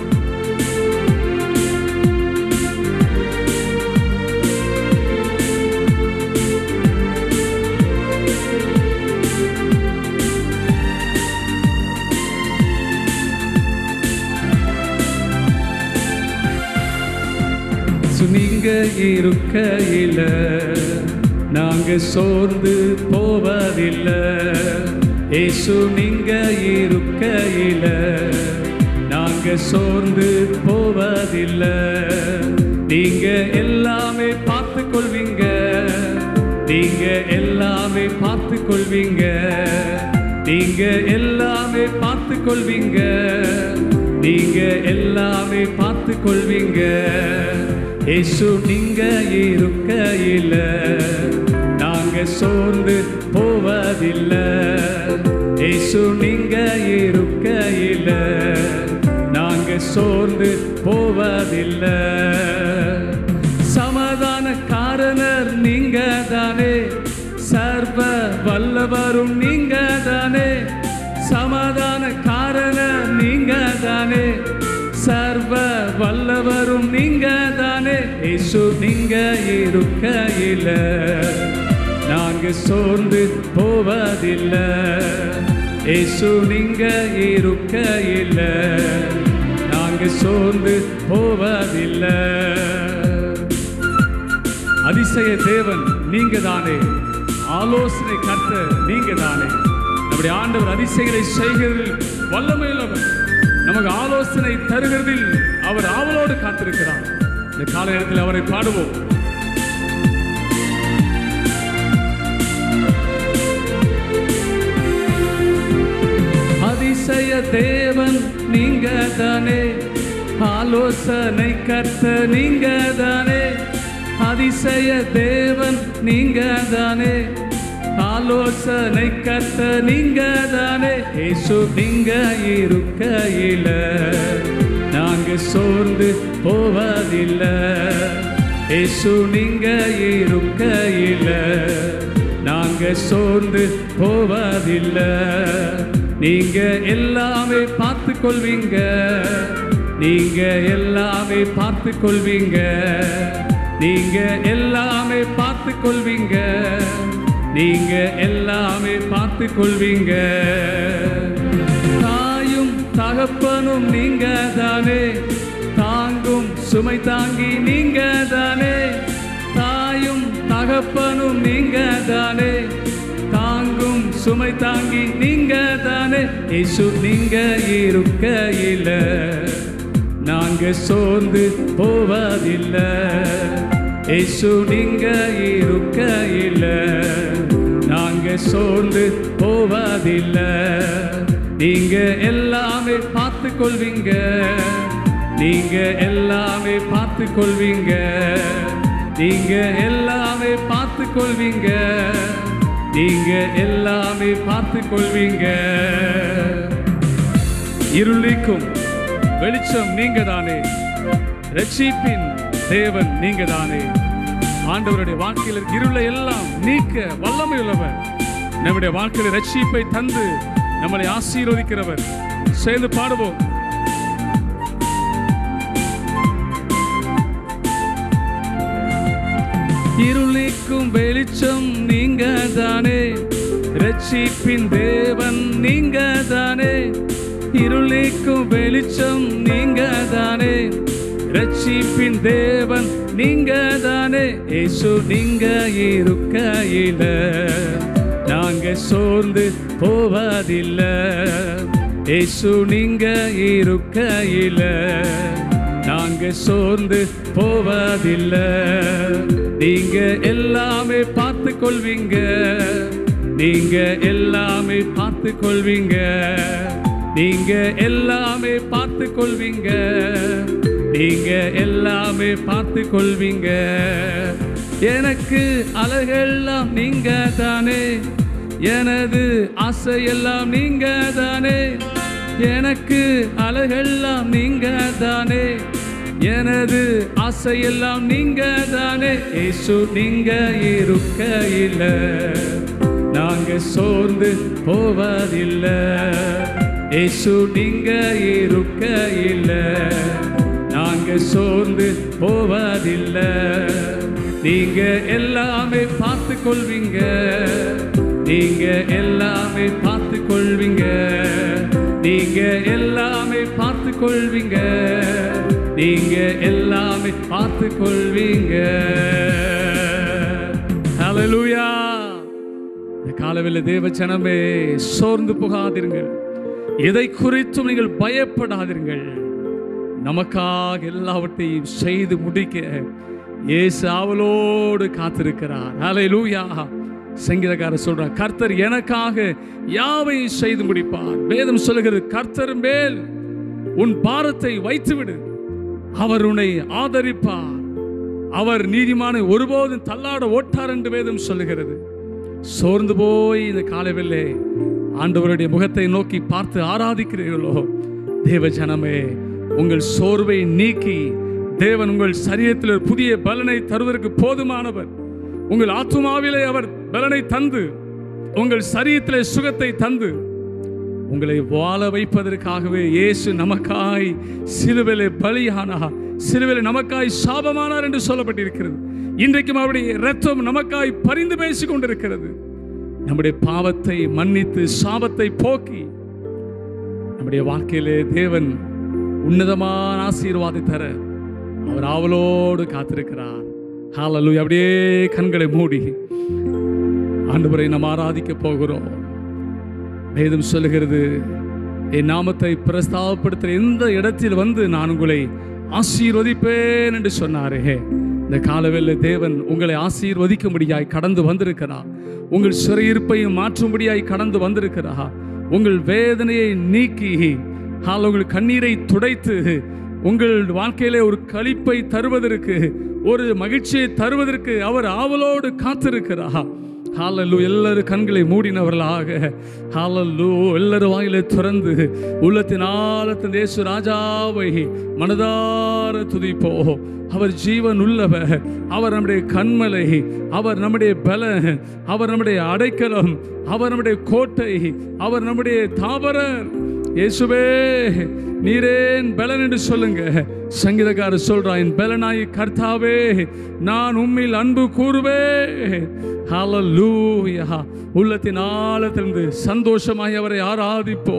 இயேசு நீங்க இருக்கையில நாங்க சோர்ந்து போவதில்லை இயேசு நீங்க இருக்கையில நாங்க சோர்ந்து போவதில்லை நீங்க எல்லாமே பார்த்து கொள்வீங்க நீங்க எல்லாமே பார்த்து கொள்வீங்க நீங்க எல்லாமே பார்த்து கொள்வீங்க நீங்க எல்லாமே பார்த்து கொள்வீங்க இயேசு நீங்க இருக்கையில நாங்க சோர்ந்து போவதில்லை இயேசு நீங்க இருக்கையில நாங்க சோர்ந்து போவதில்லை சமாதான காரணர் நீங்க தானே சர்வ வல்லவரும் நீங்க தானே சமாதான காரணர் நீங்க தானே சர்வ வல்லவரும் நீங்க தானே இயேசு நீங்க இருக்கையில நாங்க சோர்ந்து போவதில்லை இயேசு நீங்க இருக்கையில நாங்க சோர்ந்து போவதில்லை அதிசய தேவன் நீங்க தானே ஆலோசனை கர்த்த நீங்க தானே நம்முடைய ஆண்டவர் அதிசயங்களை செய்கிறதில் வல்லமையுள்ளவர் நமக்கு ஆலோசனை தருகிறதில் அவர் ஆவலோடு காத்திருக்கிறார் இந்த கால நேரத்தில் அவரை பாடுவோம் அதிசய தேவன் நீங்க தானே ஆலோசனை கர்த்த நீங்க தானே அதிசய தேவன் நீங்க தானே ஆலோசனை கர்த்த நீங்க தானே இயேசு நீங்க இருக்கையில நாங்க சோர்ந்து போவதில்லை இயேசு நீங்க இருக்கையில நாங்க சோர்ந்து போவதில்லை நீங்க எல்லாமே பார்த்து கொள்வீங்க நீங்க எல்லாமே பார்த்து கொள்வீங்க நீங்க எல்லாமே பார்த்து கொள்வீங்க நீங்க எல்லாமே பார்த்து கொள்வீங்க தாயும் தகப்பனும் நீங்க தானே தாங்கும் சுமை தாங்கி நீங்க தானே தாயும் தகப்பனும் நீங்க தானே தாங்கும் சுமை தாங்கி நீங்க தானே இயேசு நீங்க இருக்கையில நாங்க சோர்ந்து போவதில்லை இயேசு நீங்க இருக்கையில நாங்க சோர்ந்து போவதில்லை நீங்க எல்லாமே பார்த்து கொள்வீங்க நீங்க எல்லாமே பார்த்து கொள்வீங்க நீங்க எல்லாமே பார்த்து கொள்வீங்க நீங்க எல்லாமே பார்த்து கொள்வீங்க இருளிக்கும் வெளிச்சம் நீங்க தானே ரட்சிப்பின் தேவன் நீங்க தானே ஆண்டவருடைய வாழ்க்கையில் இருக்க இருளை எல்லாம் நீக்க வல்லமை உள்ளவர் நம்முடைய வாழ்க்கையில் ரட்சிப்பை தந்து நம்மளை ஆசீர்வதிக்கிறவர் சேர்ந்து பாடுவோம் இருளிக்கும் வெளிச்சம் நீங்க தானே ரட்சிப்பின் தேவன் நீங்க தானே இருளிக்கும் வெளிச்சம் நீங்க தானே ரட்சிப்பின் தேவன் நீங்க தானே இயேசு நீங்க இருக்கையில நாங்க சோர்ந்து போவதில்லை இயேசு நீங்க இருக்கையில நாங்க சோர்ந்து போவதில்லை நீங்க எல்லாமே பார்த்து கொள்வீங்க நீங்க எல்லாமே பார்த்து கொள்வீங்க நீங்க எல்லாமே பார்த்து கொள்வீங்க நீங்க எல்லாமே பார்த்து கொள்வீங்க எனக்கு அழகெல்லாம் நீங்க தானே எனது ஆசையெல்லாம் நீங்க தானே எனக்கு அழகெல்லாம் நீங்க தானே எனது ஆசையெல்லாம் நீங்க தானே இயேசு நீங்க இருக்கையில நாங்க சோர்ந்து போவதில்லை இயேசு நீங்க இருக்கையில நாங்க சோர்ந்து போவதில்லை நீங்க எல்லாமே பார்த்து கொள்வீங்க நீங்க எல்லாமே பார்த்து கொள்வீங்க நீங்க எல்லாமே பார்த்து கொள்வீங்க நீங்க எல்லாமே பார்த்து கொள்வீங்க ஹalleluya இந்த காலவில் தேவ ஜனமே சோர்ந்து போகாதீர்கள் எதை குறித்தும் நீங்கள் பயப்படாதீர்கள் நமக்காக எல்லாவற்றையும் செய்து முடிக்க இயேசு ஆவலோடு காத்திருக்கிறார் ஹalleluya சங்கீதக்காரர் சொல்றார் கர்த்தர் எனக்காக யாவை செய்து முடிப்பார் வேதம் சொல்லுகிறது கர்த்தர் மேல் உன் பாரத்தை வைத்துவிடு அவர் உன்னை ஆதரிப்பார் அவர் நீதிமானை ஒருபோதும் தள்ளாட ஓட்டார் என்று வேதம் சொல்லுகிறது சோர்ந்து போய் இந்த காலவில்லை ஆண்டவருடைய முகத்தை நோக்கி பார்த்து ஆராதிக்கிறீர்களோ தேவ ஜனமே உங்கள் சோர்வை நீக்கி தேவன் உங்கள் சரீரத்தில் ஒரு புதிய பலனை தருவதற்கு போதுமானவர் உங்கள் ஆத்துமாவிலே அவர் பலனை தந்து உங்கள் சரீரத்திலே சுகத்தை தந்து உங்களை வாழ வைப்பதற்காகவே இயேசு நமக்காய் சிலுவிலே பலியானார் சிலுவிலே நமக்காய் சாபமானார் என்று சொல்லப்பட்டிருக்கிறது இன்றைக்கும் அவருடைய இரத்தம் நமக்காய் பரிந்து பேசிக் கொண்டிருக்கிறது நம்முடைய பாவத்தை மன்னித்து சாபத்தை போக்கி நம்முடைய வாழ்க்கையிலே தேவன் உன்னதமான ஆசீர்வாதை தர அவர் ஆவலோடு காத்திருக்கிறார் ஹalleluya அப்படியே கண்களை மூடி ஆண்டவரை நாம் ஆராதிக்க போகிறோம் வேதம் சொல்லுகிறது என் நாமத்தை பிரஸ்தாபப்படுத்துகிற எந்த இடத்தில் வந்து நான் உங்களை ஆசீர்வதிப்பேன் என்று சொன்னாரே இந்த காலவேளை தேவன் உங்களை ஆசீர்வதிக்கும்படியாய் கடந்து வந்திருக்கிறார் உங்கள் சிறையிருப்பையும் மாற்றும்படியாய் கடந்து வந்திருக்கிறார் உங்கள் வேதனையை நீக்கி ஹால் உங்கள் கண்ணீரை துடைத்து உங்கள் வாழ்க்கையிலே ஒரு களிப்பை தருவதற்கு ஒரு மகிழ்ச்சியை தருவதற்கு அவர் ஆவலோடு காத்திருக்கிறார் ஹாலல்லு எல்லாரும் கண்களை மூடினவர்களாக ஹாலல்லு எல்லாரும் வாயிலை திறந்து உள்ளத்தின் ஆழத்தின் தேசு ராஜாவை மனதார துதிப்போ அவர் ஜீவன் உள்ளவர் அவர் நம்முடைய கண்மலை அவர் நம்முடைய பலன் அவர் நம்முடைய அடைக்கலம் அவர் நம்முடைய கோட்டை அவர் நம்முடைய தாபரர் இயேசுவே நீரேன் பலன் என்று சொல்லுங்க சங்கீதக்காரர் சொல்றான் என் பலனாய் கர்த்தாவே நான் உம்மில் அன்பு கூறுவே ஹalleluya உள்ளத்தின் ஆழத்திலிருந்து சந்தோஷமாய் அவரை ஆராதிப்போ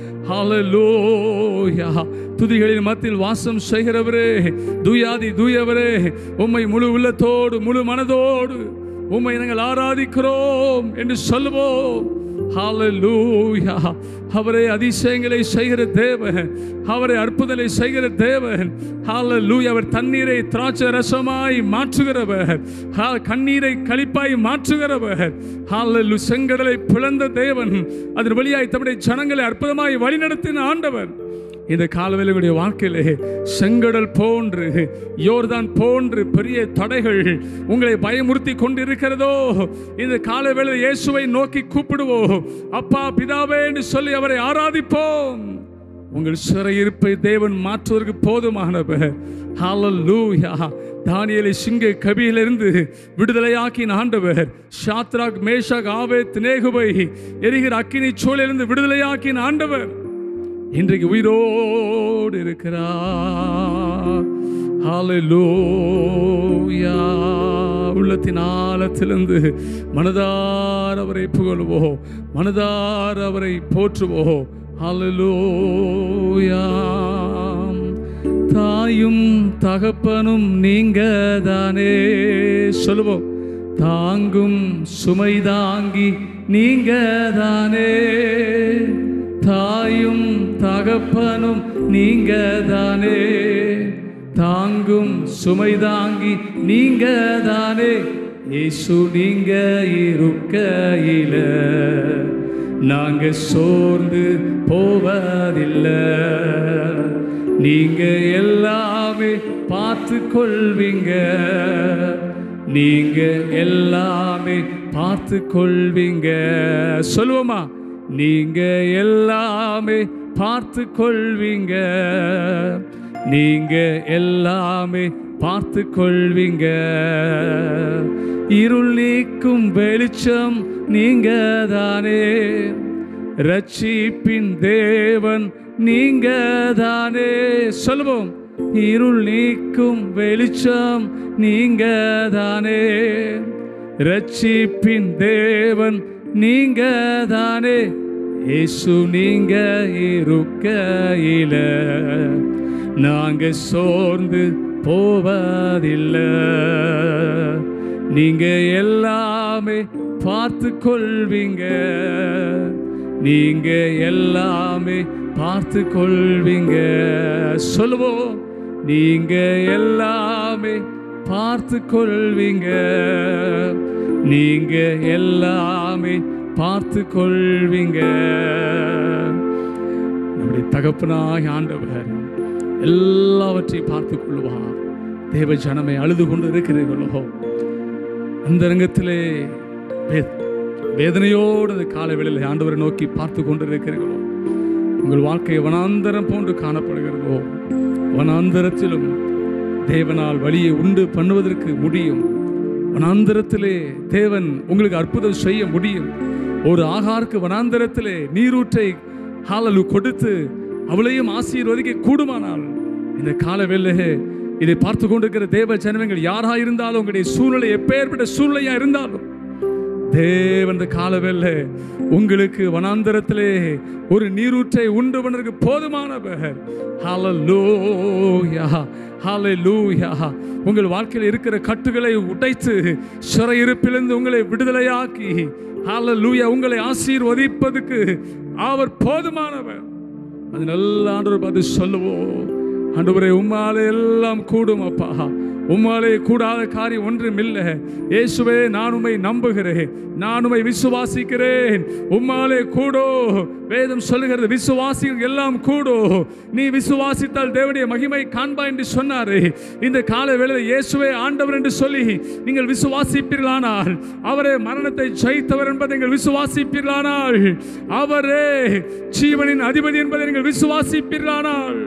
ஹalleluya துதிகளின் மத்தியில் வாசம் செய்கிறவரே துயாதி தூயவரே உம்மை முழு உள்ளத்தோடு முழு மனதோடு உம்மை நாங்கள் ஆராதிக்கிறோம் என்று சொல்லுவோம் ஹalleluya அவரே அதிசயங்களை செய்கிற தேவன் அவரை அற்புதங்களை செய்கிற தேவன் ஹalleluya அவர் தண்ணீரை திராட்சை ரசமாய் மாற்றுகிறவர் ஹா- கண்ணீரை களிப்பாய் மாற்றுகிறவர் ஹalleluya செங்கடலை பிளந்த தேவன் அதன் வழியாய் தம்முடைய ஜனங்களை அற்புதமாய் வழிநடத்தின ஆண்டவர் இந்த காலவேளையுடைய வாழ்க்கையிலே செங்கடல் போன்று யோர்தான் போன்று பெரிய தடைகள் உங்களை பயமுறுத்தி கொண்டிருக்கிறதோ இந்த காலவேளை இயேசுவை நோக்கி கூப்பிடுவோம் அப்பா பிதாவே என்று சொல்லி அவரை ஆராதிப்போம் உங்கள் சிறையிருப்பை தேவன் மாற்றுவதற்கு போதுமானவர் ஹalleluya தானியேலை சிங்க கபியிலிருந்து விடுதலையாக்கின ஆண்டவர் ஷாத்ராக் மேஷாக் ஆவேத் நேகுவை எரிகிற அக்கினி சூழலிருந்து விடுதலையாக்கின ஆண்டவர் இன்றைக்கு உயிரோடு இருக்கிறார் ஹalleluya உள்ளத்தின் ஆழத்திலிருந்து மனதார அவரை புகழுவோம் மனதார அவரை போற்றுவோம் ஹalleluya தாயும் தகப்பனும் நீங்க தானே சொல்லுவோம் தாங்கும் சுமை தாங்கி நீங்க தானே தாயும் தகப்பனும் நீங்க தானே தாங்கும் சுமை தாங்கி நீங்க தானே இயேசு நீங்க இருக்கையில நாங்க சோர்ந்து போவதில்லை நீங்க எல்லாமே பார்த்து கொள்வீங்க நீங்க எல்லாமே பார்த்து கொள்வீங்க சொல்லுவோமா நீங்க எல்லாமே பார்த்து கொள்வீங்க நீங்க எல்லாமே பார்த்து கொள்வீங்க இருள் நீக்கும் வெளிச்சம் நீங்க தானே ரட்சிப்பின் தேவன் நீங்க தானே சொல்லுவோம் இருள் நீக்கும் வெளிச்சம் நீங்க தானே ரட்சிப்பின் தேவன் நீங்க தானே இயேசு நீங்க இருக்கையில நாங்க சோர்ந்து போவதில்லை நீங்க எல்லாமே பார்த்து கொள்வீங்க நீங்க எல்லாமே பார்த்து கொள்வீங்க சொல்லுவோம் நீங்க எல்லாமே பார்த்து கொள்வீங்க நீங்க எல்லாமே பார்த்து கொள்வீங்க நம்முடைய தகப்பனாய் ஆண்டவர் எல்லாவற்றையும் பார்த்து கொள்வார் தேவ ஜனமே அழுது கொண்டு இருக்கிறீர்களோ அந்த ரங்கத்திலே வே- வேதனையோடு அந்த காலை வேளையில் ஆண்டவரை நோக்கி பார்த்து கொண்டு இருக்கிறீர்களோ உங்கள் வாழ்க்கை வனாந்தரம் போன்று காணப்படுகிறதோ வனாந்தரத்திலும் தேவனால் வழியை உண்டு பண்ணுவதற்கு முடியும் வனாந்தரத்திலே தேவன் உங்களுக்கு அற்புதம் செய்ய முடியும் ஒரு ஆகாருக்கு வனாந்தரத்திலே நீரூற்றை ஹாலலு கொடுத்து அவளையும் ஆசீர்வதிக்க கூடுமானால் இந்த கால வேளையே இதை பார்த்து கொண்டிருக்கிற தேவ ஜனங்கள் யாரா இருந்தாலும் உங்களுடைய சூழ்நிலை எப்பேற்பட்ட சூழ்நிலையா இருந்தாலும் தேவன் இந்த காலவேல்ல உங்களுக்கு வனாந்தரத்திலே ஒரு நீரூற்றை உண்டு பண்ணதற்கு போதுமானவர் ஹalleluya ஹalleluya உங்கள் வாழ்க்கையில் இருக்கிற கட்டுகளை உடைத்து சிறையிருப்பிலிருந்து உங்களை விடுதலையாக்கி ஹalleluya உங்களை ஆசீர்வதிப்பதற்கு அவர் போதுமானவர் அது நல்ல ஆண்டவர் பார்த்து சொல்லுவோம் ஆண்டவரே உம்மாலே எல்லாம் கூடும் அப்பா உம்மாலே கூடாத காரியம் ஒன்றும் இல்லை இயேசுவே நான் உம்மை நம்புகிறேன் நான் உம்மை விசுவாசிக்கிறேன் உம்மாலே கூடோ வேதம் சொல்லுகிறது விசுவாசிகள் எல்லாம் கூடோ நீ விசுவாசித்தால் தேவனுடைய மகிமை காண்பா என்று சொன்னாரே இந்த கால வேளையில் இயேசுவே ஆண்டவர் என்று சொல்லி நீங்கள் விசுவாசிப்பீர்களானால் அவரே மரணத்தை ஜெயித்தவர் என்பதை நீங்கள் விசுவாசிப்பீர்களானால் அவரே ஜீவனின் அதிபதி என்பதை நீங்கள் விசுவாசிப்பீர்களானால்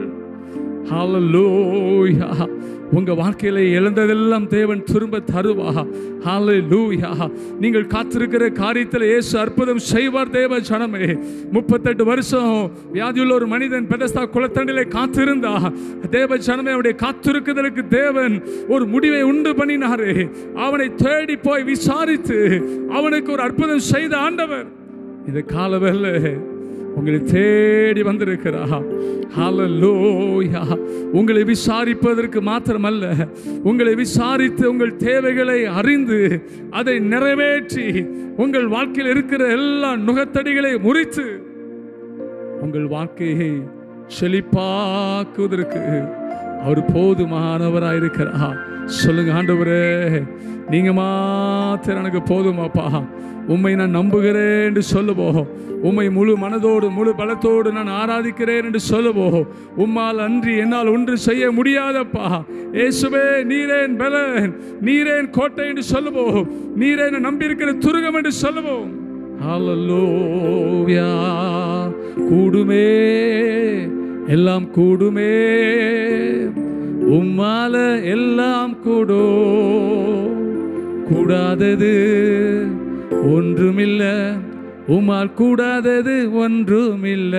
ஹalleluya உங்க வாழ்க்கையில இழந்ததெல்லாம் தேவன் திரும்ப தருவா ஹalleluya நீங்கள் காத்திருக்கிற காரியத்தில் இயேசு அற்புதம் செய்வார் தேவ ஜனமே முப்பத்தெட்டு வருஷம் வியாதியுள்ள ஒரு மனிதன் பெதஸ்தா குளத்தண்டிலே காத்திருந்தா தேவ ஜனமே அவருடைய காத்திருக்குதலுக்கு தேவன் ஒரு முடிவை உண்டு பண்ணினாரே அவனை தேடி போய் விசாரித்து அவனுக்கு ஒரு அற்புதம் செய்த ஆண்டவர் இந்த காலவேளை உங்களை தேடி வந்திருக்கிறா ஹalleluya உங்களை விசாரிப்பதற்கு மாத்திரமல்ல உங்களை விசாரித்து உங்கள் தேவைகளை அறிந்து அதை நிறைவேற்றி உங்கள் வாழ்க்கையில் இருக்கிற எல்லா நுகத்தடிகளை முறித்து உங்கள் வாழ்க்கையை செழிப்பாக்குவதற்கு அவர் போதுமானவராக இருக்கிறார் சொல்லுங்க ஆண்டவரே நீங்க மாத்திரம் எனக்கு போதுமாப்பா உம்மை நான் நம்புகிறேன் என்று சொல்லுவோம் உம்மை முழு மனதோடு முழு பலத்தோடு நான் ஆராதிக்கிறேன் என்று சொல்லுவோம் உம்மால் அன்றி என்னால் ஒன்று செய்ய முடியாதப்பா இயேசுவே நீரேன் பலன் நீரேன் கோட்டை என்று சொல்லுவோம் நீரேன் நம்பியிருக்கிற துருகம் என்று சொல்லுவோம் ஹalleluya கூடுமே எல்லாம் கூடுமே உம்மால எல்லாம் கூடோ கூடாதது ஒன்றுமில்ல உம்மால் கூடாதது ஒன்றுமில்ல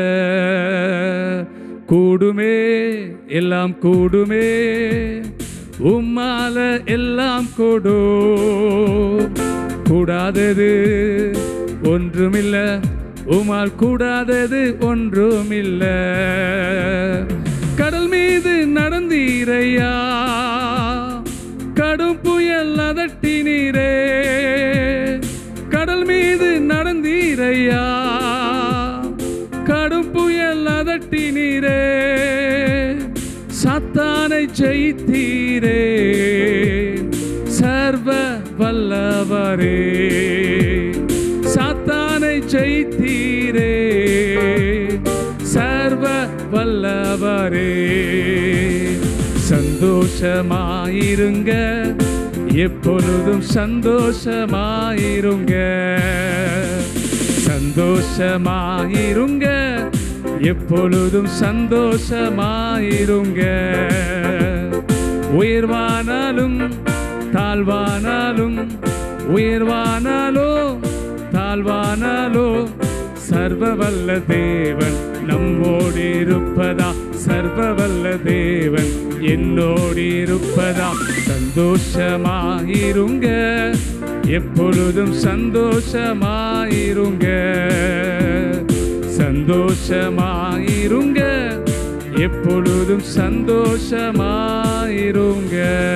கூடுமே எல்லாம் கூடுமே உம்மால எல்லாம் கூடோ கூடாதது ஒன்றுமில்ல உமால் கூடாதது ஒன்றுமில்ல கடல் மீது நடந்தீரையா கடும் புயல் அதட்டினீரே கடல் மீது நடந்தீரையா கடும் புயல் அதட்டினீரே சாத்தானை ஜெயித்தீரே சர்வ வல்லவரே சாத்தானை ஜெயித்தீரே சர்வ வல்லவரே சந்தோஷமாயிருங்க எப்பொழுதும் சந்தோஷமாயிருங்க சந்தோஷமாயிருங்க எப்பொழுதும் சந்தோஷமாயிருங்க உயர்வானாலும் தாழ்வானாலும் உயர்வானாலோ தாழ்வானாலோ சர்வ வல்ல தேவன் நம்மோடு இருப்பதா சர்வ வல்ல தேவன் என்னோடு இருப்பதா சந்தோஷமாயிருங்க எப்பொழுதும் சந்தோஷமாயிருங்க சந்தோஷமாயிருங்க எப்பொழுதும் சந்தோஷமாயிருங்க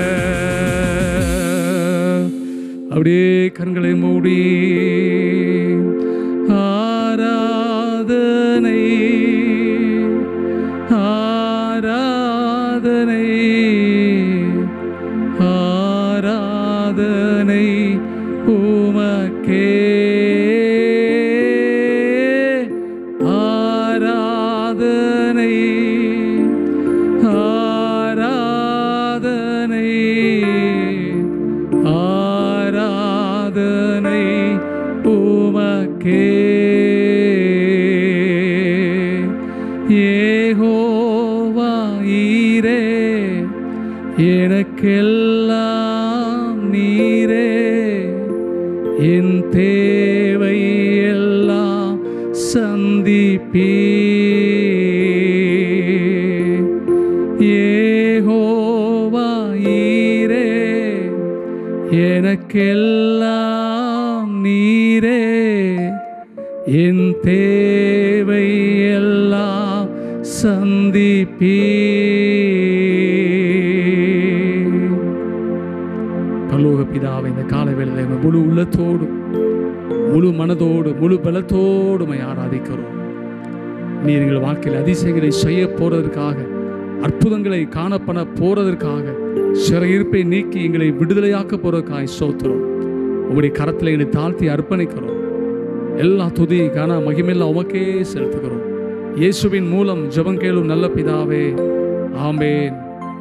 அப்படியே கண்களை மூடி ஆராதனை ஆராதனை ஆராதனை உமக்கே ஆராதனை ஆராதனை ஆராதனை உமக்கே ஏகோவா ஈரே எனக்கெல்லாம் நீரே என் தேவை எல்லாம் சந்திப்பீ ஏகோவா ஈரே எனக்கெல்லாம் நீரே என் தேவை எல்லாம் சந்திப்பீ பரலோக பிதாவை இந்த கால வேளையில முழு உள்ளத்தோடு முழு மனதோடு முழு பலத்தோடு உம்மை ஆராதிக்கிறோம் நீர் எங்கள் வாழ்க்கையில் அதிசயங்களை செய்ய போறதற்காக அற்புதங்களை காணப்பட போறதற்காக சிறையிருப்பை நீக்கி எங்களை விடுதலையாக்க போறதுக்காக சோத்துறோம் உங்களுடைய கரத்தில் எங்களை தாழ்த்தி அர்ப்பணிக்கிறோம் எல்லா துதி கன மகிமெல்லாம் உமக்கே செலுத்துகிறோம் இயேசுவின் மூலம் ஜெபம் கேளும் நல்ல பிதாவே ஆமென்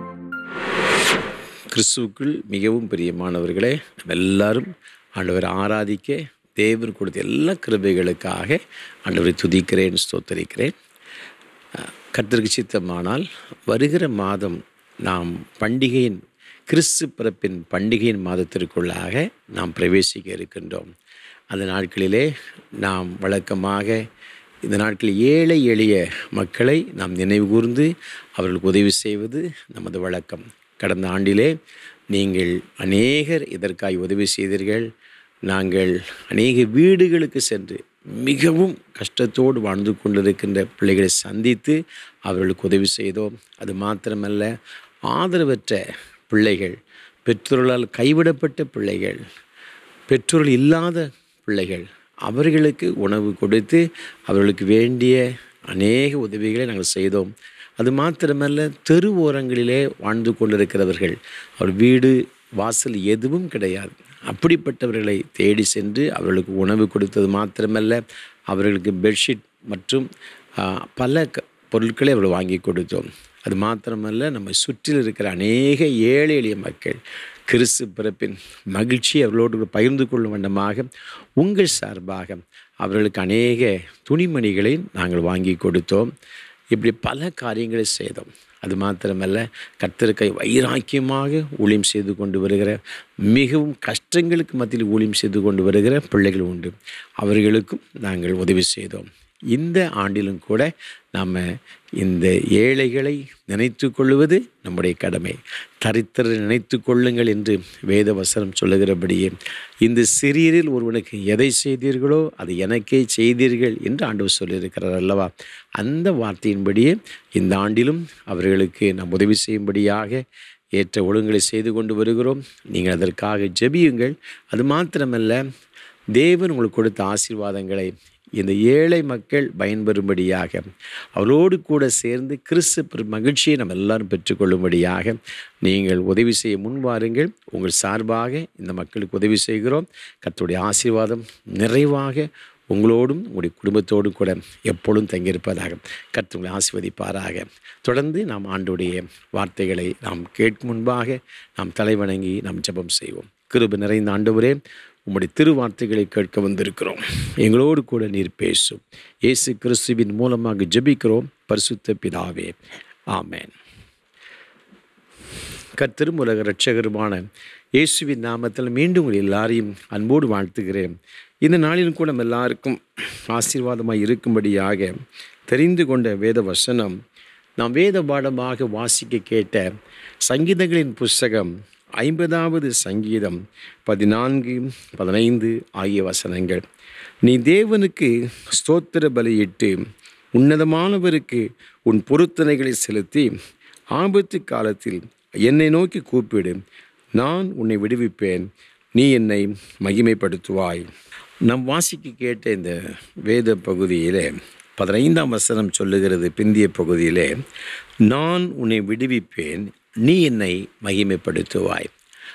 கிறிஸ்துவுக்குள் மிகவும் பிரியமானவர்களே நம்ம எல்லாரும் ஆண்டவரை ஆராதிக்க தேவன் கொடுத்த எல்லா கிருபைகளுக்காக ஆண்டவரை துதிக்கிறேன் ஸ்தோத்தரிக்கிறேன் அஹ், கர்த்தருக்கு சித்தமானால் வருகிற மாதம் நாம் பண்டிகையின் கிறிஸ்து பிறப்பின் பண்டிகையின் மாதத்திற்குள்ளாக நாம் பிரவேசிக்க இருக்கின்றோம் அந்த நாட்களிலே நாம் வழக்கமாக இந்த நாட்களில் ஏழை எளிய மக்களை நாம் நினைவு கூர்ந்து அவர்களுக்கு உதவி செய்வது நமது வழக்கம் கடந்த ஆண்டிலே நீங்கள் அநேகர் இதற்காய் உதவி செய்தீர்கள் நாங்கள் அநேக வீடுகளுக்கு சென்று மிகவும் கஷ்டத்தோடு வாழ்ந்து கொண்டிருக்கின்ற பிள்ளைகளை சந்தித்து அவர்களுக்கு உதவி செய்தோம் அது மாத்திரமல்ல ஆதரவற்ற பிள்ளைகள் பெற்றோர்களால் கைவிடப்பட்ட பிள்ளைகள் பெற்றோர்கள் இல்லாத பிள்ளைகள் அவர்களுக்கு உணவு கொடுத்து அவர்களுக்கு வேண்டிய அநேக உதவிகளை நாங்கள் செய்தோம் அது மாத்திரமல்ல தெரு ஓரங்களிலே வாழ்ந்து கொண்டிருக்கிறவர்கள் அவர் வீடு வாசல் எதுவும் கிடையாது அப்படிப்பட்டவர்களை தேடி சென்று அவர்களுக்கு உணவு கொடுத்தது மாத்திரமல்ல அவர்களுக்கு பெட்ஷீட் மற்றும் ஆ, பல க பொருட்களை அவர்கள் வாங்கி கொடுத்தோம் அது மாத்திரமல்ல நம்ம சுற்றில் இருக்கிற அநேக ஏழை எளிய மக்கள் கிறிஸ்து பிறப்பின் மகிழ்ச்சி அவர்களோடு கூட பகிர்ந்து கொள்ளும் வண்ணமாக உங்கள் சார்பாக அவர்களுக்கு அநேக துணிமணிகளை நாங்கள் வாங்கி கொடுத்தோம் இப்படி பல காரியங்களை செய்தோம் அது மாத்திரமல்ல கர்த்தருக்கை வைராக்கியமாக ஊழியம் செய்து கொண்டு வருகிற மிகவும் கஷ்டங்களுக்கு மத்தியில் ஊழியம் செய்து கொண்டு வருகிற பிள்ளைகள் உண்டு அவர்களுக்கும் நாங்கள் உதவி செய்தோம் இந்த ஆண்டிலும் கூட நாம் இந்த ஏழைகளை நினைத்து கொள்வது நம்முடைய கடமை தரித்திர நினைத்து கொள்ளுங்கள் என்று வேத வசனம் சொல்லுகிறபடியே இந்த சிறியரில் ஒருவனுக்கு எதை செய்தீர்களோ அது எனக்கே செய்தீர்கள் என்று ஆண்டவர் சொல்லியிருக்கிறார் அல்லவா அந்த வார்த்தையின்படியே இந்த ஆண்டிலும் அவர்களுக்கு நாம் உதவி செய்யும்படியாக ஏற்ற ஒழுங்குகளை செய்து கொண்டு வருகிறோம் நீங்கள் அதற்காக ஜெபியுங்கள் அது மாத்திரமல்ல தேவன் உங்களுக்கு கொடுத்த ஆசீர்வாதங்களை இந்த ஏழை மக்கள் பயன்பெறும்படியாக அவரோடு கூட சேர்ந்து கிறிஸ்து பெரும் மகிழ்ச்சியை நம்ம எல்லாரும் பெற்றுக்கொள்ளும்படியாக நீங்கள் உதவி செய்ய முன்வாருங்கள் உங்கள் சார்பாக இந்த மக்களுக்கு உதவி செய்கிறோம் கர்த்தருடைய ஆசீர்வாதம் நிறைவாக உங்களோடும் உங்களுடைய குடும்பத்தோடும் கூட எப்பொழுதும் தங்கியிருப்பதாக கர்த்தர் உங்களை ஆசீர்வதிப்பாராக தொடர்ந்து நாம் ஆண்டுடைய வார்த்தைகளை நாம் கேட்கும் முன்பாக நாம் தலைவணங்கி நாம் ஜெபம் செய்வோம் கிருபை நிறைந்த ஆண்டவரே உம்முடைய திருவார்த்தைகளை கேட்க வந்திருக்கிறோம் எங்களோடு கூட நீர் பேசும் இயேசு கிறிஸ்துவின் மூலமாக ஜெபிக்கிறோம் பரிசுத்த பிதாவே ஆமென் கர்த்தரும் உலக இரட்சகருமான இயேசுவின் நாமத்தில் மீண்டும் உங்கள் எல்லாரையும் அன்போடு வாழ்த்துகிறேன் இந்த நாளிலும் கூட நம்ம எல்லாருக்கும் ஆசீர்வாதமாக இருக்கும்படியாக தெரிந்து கொண்ட வேத வசனம் நாம் வேத பாடமாக வாசிக்க கேட்ட சங்கீதங்களின் புஸ்தகம் ஐம்பதாவது சங்கீதம் பதினான்கு பதினைந்து ஆகிய வசனங்கள் நீ தேவனுக்கு ஸ்தோத்திர பலியிட்டு உன்னதமானவருக்கு உன் பொருத்தனைகளை செலுத்தி ஆபத்து காலத்தில் என்னை நோக்கி கூப்பிடு நான் உன்னை விடுவிப்பேன் நீ என்னை மகிமைப்படுத்துவாய் நம் வாசிக்க கேட்ட இந்த வேத பகுதியிலே பதினைந்தாம் வசனம் சொல்லுகிறது பிந்திய பகுதியிலே நான் உன்னை விடுவிப்பேன் நீ என்னை மகிமைப்படுத்துவாய்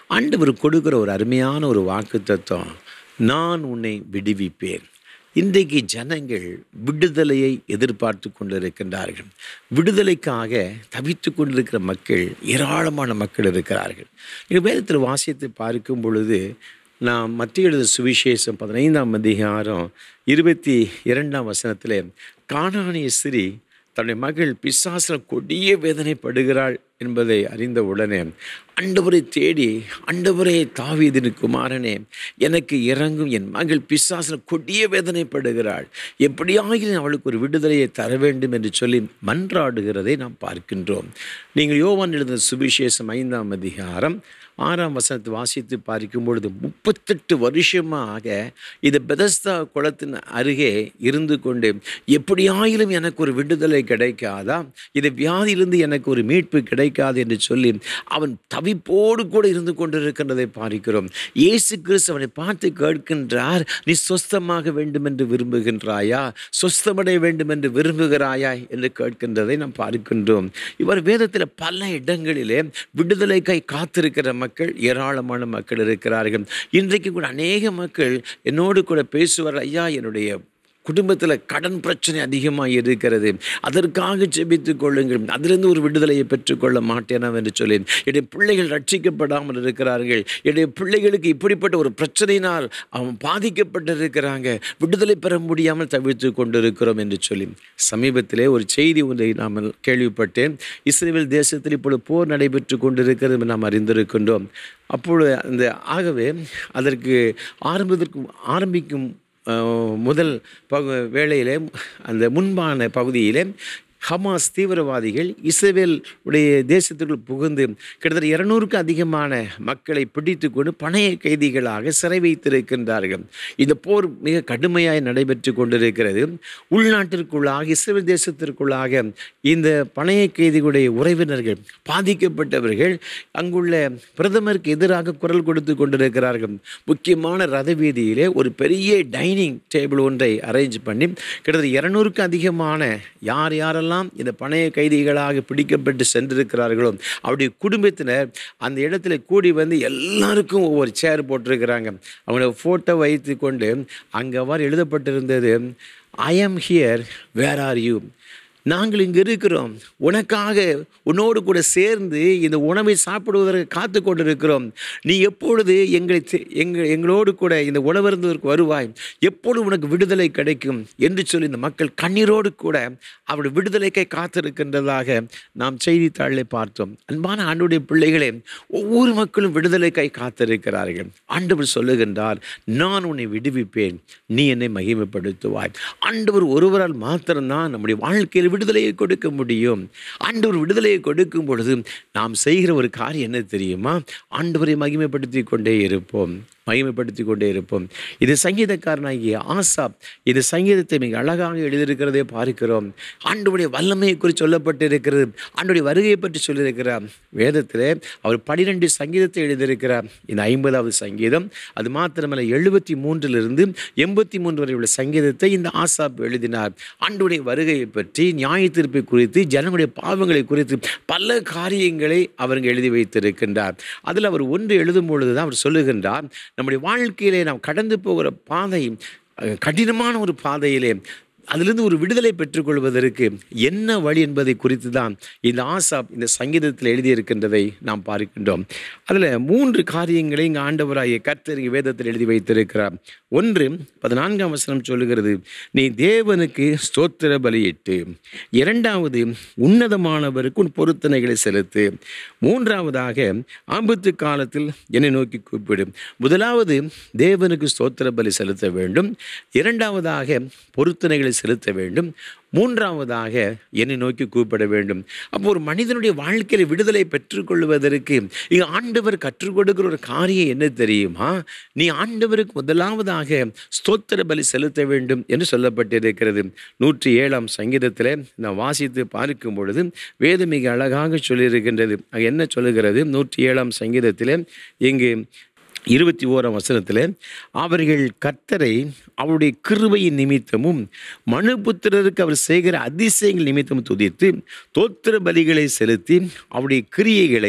ஆண்டவர் கொடுக்குற ஒரு அருமையான ஒரு வாக்கு தத்துவம் நான் உன்னை விடுவிப்பேன் இன்றைக்கு ஜனங்கள் விடுதலையை எதிர்பார்த்து கொண்டிருக்கின்றார்கள் விடுதலைக்காக தவித்து கொண்டிருக்கிற மக்கள் ஏராளமான மக்கள் இருக்கிறார்கள் நீங்கள் வேதத்தில் வாசித்து பார்க்கும் பொழுது நாம் மத்திய எழுத சுவிசேஷம் பதினைந்தாம் அதிகாரம் இருபத்தி இரண்டாம் வசனத்தில் காணானிய ஸ்திரீ தன்னுடைய மகள் பிசாசில் கொடிய வேதனைப்படுகிறாள் என்பதை அறிந்த உடனே அண்டவரை தேடி அண்டவரே தாவீதின் குமாரனே எனக்கு இறங்கும் என் மகள் பிசாசில் கொடிய வேதனைப்படுகிறாள் எப்படியாகிலும் அவளுக்கு ஒரு விடுதலையை தர வேண்டும் என்று சொல்லி மன்றாடுகிறதை நாம் பார்க்கின்றோம் நீங்கள் யோவான் எழுந்த சுவிசேஷம் ஐந்தாம் அதிகாரம் ஆறாம் வசனத்தை வாசித்து பார்க்கும் பொழுது முப்பத்தெட்டு வருஷமாக இது பெதஸ்தா குளத்தின் அருகே இருந்து கொண்டு எப்படியாயிலும் எனக்கு ஒரு விடுதலை கிடைக்காதா இது வியாதியிலிருந்து எனக்கு ஒரு மீட்பு கிடைக்காது என்று சொல்லி அவன் தவிப்போடு கூட இருந்து கொண்டிருக்கின்றதை பார்க்கிறோம் இயேசு கிறிஸ்து அவனை பார்த்து கேட்கின்றார் நீ சொஸ்தமாக வேண்டும் என்று விரும்புகின்றாயா சொஸ்தமடைய வேண்டும் என்று விரும்புகிறாயா என்று கேட்கின்றதை நாம் பார்க்கின்றோம் இவர் வேதத்தில் பல இடங்களிலே விடுதலைக்காய் காத்திருக்கிற மக்கள் ஏராளமான மக்கள் இருக்கிறார்கள் இன்றைக்கு கூட அநேக மக்கள் என்னோடு கூட பேசுவார் ஐயா என்னுடைய குடும்பத்தில் கடன் பிரச்சனை அதிகமாக இருக்கிறது அதற்காக ஜெபித்துக் கொள்ளுங்கள் அதிலிருந்து ஒரு விடுதலையை பெற்றுக்கொள்ள மாட்டேனா என்று சொல்லி என்னுடைய பிள்ளைகள் ரட்சிக்கப்படாமல் இருக்கிறார்கள் என்னுடைய பிள்ளைகளுக்கு இப்படிப்பட்ட ஒரு பிரச்சனையினால் அவன் பாதிக்கப்பட்டிருக்கிறாங்க விடுதலை பெற முடியாமல் தவிர்த்து கொண்டிருக்கிறோம் என்று சொல்லி சமீபத்திலே ஒரு செய்தி ஒன்றை நாம் கேள்விப்பட்டேன் இஸ்ரேல் தேசத்தில் இப்பொழுது போர் நடைபெற்று கொண்டிருக்கிறது என்று நாம் அறிந்திருக்கின்றோம் அப்பொழுது அந்த ஆகவே அதற்கு ஆரம்பத்திற்கு ஆரம்பிக்கும் அஹ், முதல் பகு வேளையிலே அந்த முன்பான பகுதியிலே ஹமாஸ் தீவிரவாதிகள் இஸ்ரேல் உடைய தேசத்திற்குள் புகுந்து கிட்டத்தட்ட இருநூறுக்கு அதிகமான மக்களை பிடித்து கொண்டு பணைய கைதிகளாக சிறை வைத்திருக்கின்றார்கள் இந்த போர் மிக கடுமையாய் நடைபெற்று கொண்டிருக்கிறது உள்நாட்டிற்குள்ளாக இஸ்ரேல் தேசத்திற்குள்ளாக இந்த பணைய கைதிகளுடைய உறவினர்கள் பாதிக்கப்பட்டவர்கள் அங்குள்ள பிரதமருக்கு எதிராக குரல் கொடுத்து கொண்டிருக்கிறார்கள் முக்கியமான ரத வீதியிலே ஒரு பெரிய டைனிங் டேபிள் ஒன்றை அரேஞ்ச் பண்ணி கிட்டத்தட்ட இருநூறுக்கு அதிகமான யார் யாரெல்லாம் இந்த பணைய கைதிகளாக பிடிக்கப்பட்டு சென்றிருக்கிறார்களோ அவருடைய குடும்பத்தினர் அந்த இடத்துல கூடி வந்து எல்லாருக்கும் ஒவ்வொரு சேர் போட்டிருக்கிறாங்க அவங்கள ஃபோட்டோ வைத்து கொண்டு அங்கே அவ்வாறு எழுதப்பட்டிருந்தது ஐ ஆம் ஹியர் வேர் ஆர் யூ நாங்கள் இங்கே இருக்கிறோம் உனக்காக உன்னோடு கூட சேர்ந்து இந்த உணவை சாப்பிடுவதற்கு காத்து கொண்டிருக்கிறோம் நீ எப்பொழுது எங்களை தே- எங்கள் எங்களோடு கூட இந்த உணவருந்ததற்கு வருவாய் எப்பொழுது உனக்கு விடுதலை கிடைக்கும் என்று சொல்லி இந்த மக்கள் கண்ணீரோடு கூட அவருடைய விடுதலைக்கை காத்திருக்கின்றதாக நாம் செய்தித்தாளில் பார்த்தோம் அன்பான ஆண்டுடைய பிள்ளைகளே ஒவ்வொரு மக்களும் விடுதலைக்கை காத்திருக்கிறார்கள் ஆண்டவர் சொல்லுகின்றார் நான் உன்னை விடுவிப்பேன் நீ என்னை மகிமைப்படுத்துவாய் ஆண்டவர் ஒருவரால் மாத்திரம்தான் நம்முடைய வாழ்க்கையில் விடுதலையை கொடுக்க முடியும் ஆண்டவர் விடுதலையை கொடுக்கும் பொழுது நாம் செய்கிற ஒரு காரியம் என்ன தெரியுமா ஆண்டவரை மகிமைப்படுத்தி கொண்டே இருப்போம் மகிமைப்படுத்தி கொண்டே இருப்போம் இது சங்கீதக்காரனாகிய ஆசாப் இது சங்கீதத்தை மிக அழகாக எழுதியிருக்கிறதை பார்க்கிறோம் ஆண்டவருடைய வல்லமையை குறித்து சொல்லப்பட்டிருக்கிறது ஆண்டுடைய வருகையை பற்றி சொல்லியிருக்கிறார் வேதத்திலே அவர் பனிரெண்டு சங்கீதத்தை எழுதியிருக்கிறார் இந்த ஐம்பதாவது சங்கீதம் அது மாத்திரமல்ல எழுபத்தி மூன்றிலிருந்து எண்பத்தி மூன்று வரை உள்ள சங்கீதத்தை இந்த ஆசாப் எழுதினார் ஆண்டுடைய வருகையை பற்றி நியாய தீர்ப்பை குறித்து ஜனங்களுடைய பாவங்களை குறித்து பல காரியங்களை அவர் எழுதி வைத்திருக்கின்றார் அதில் அவர் ஒன்று எழுதும் பொழுது தான் அவர் சொல்லுகின்றார் நம்முடைய வாழ்க்கையிலே நாம் கடந்து போகிற பாதை அஹ், கடினமான ஒரு பாதையிலே அதிலிருந்து ஒரு விடுதலை பெற்றுக்கொள்வதற்கு என்ன வழி என்பதை குறித்து தான் இந்த ஆசாப் இந்த சங்கீதத்தில் எழுதியிருக்கின்றதை நாம் பார்க்கின்றோம் அதில் மூன்று காரியங்களை இங்கே ஆண்டவராகிய கர்த்தர் இங்கே வேதத்தில் எழுதி வைத்திருக்கிறார் ஒன்று பதினான்காம் வசனம் சொல்லுகிறது நீ தேவனுக்கு ஸ்தோத்திர பலியிட்டு இரண்டாவது உன்னதமானவருக்கு உன் பொருத்தனைகளை செலுத்து மூன்றாவதாக ஆபத்து காலத்தில் என்னை நோக்கி கூப்பிடு முதலாவது தேவனுக்கு ஸ்தோத்திர பலி செலுத்த வேண்டும் இரண்டாவதாக பொருத்தனைகளை செலுத்த வேண்டும் மூன்றாவதாக என்னை நோக்கி கூப்பிட வேண்டும் அப்போ ஒரு மனிதனுடைய வாழ்க்கையில் விடுதலை பெற்றுக்கொள்வதற்கு இங்கே ஆண்டவர் கற்றுக் கொடுக்கிற ஒரு காரியம் என்ன தெரியுமா நீ ஆண்டவருக்கு முதலாவதாக ஸ்தோத்திர பலி செலுத்த வேண்டும் என்று சொல்லப்பட்டிருக்கிறது நூற்றி ஏழாம் சங்கீதத்தில் நான் வாசித்து பார்க்கும் பொழுது வேதம் மிக அழகாக சொல்லியிருக்கின்றது அங்கே என்ன சொல்லுகிறது நூற்றி ஏழாம் சங்கீதத்தில் இங்கு இருபத்தி ஓராம் வசனத்தில் அவர்கள் கர்த்தரை அவருடைய கிருபையின் நிமித்தமும் மனுபுத்திரருக்கு அவர் செய்கிற அதிசயங்கள் நிமித்தமும் துதித்து தோத்திர பலிகளை செலுத்தி அவருடைய கிரியைகளை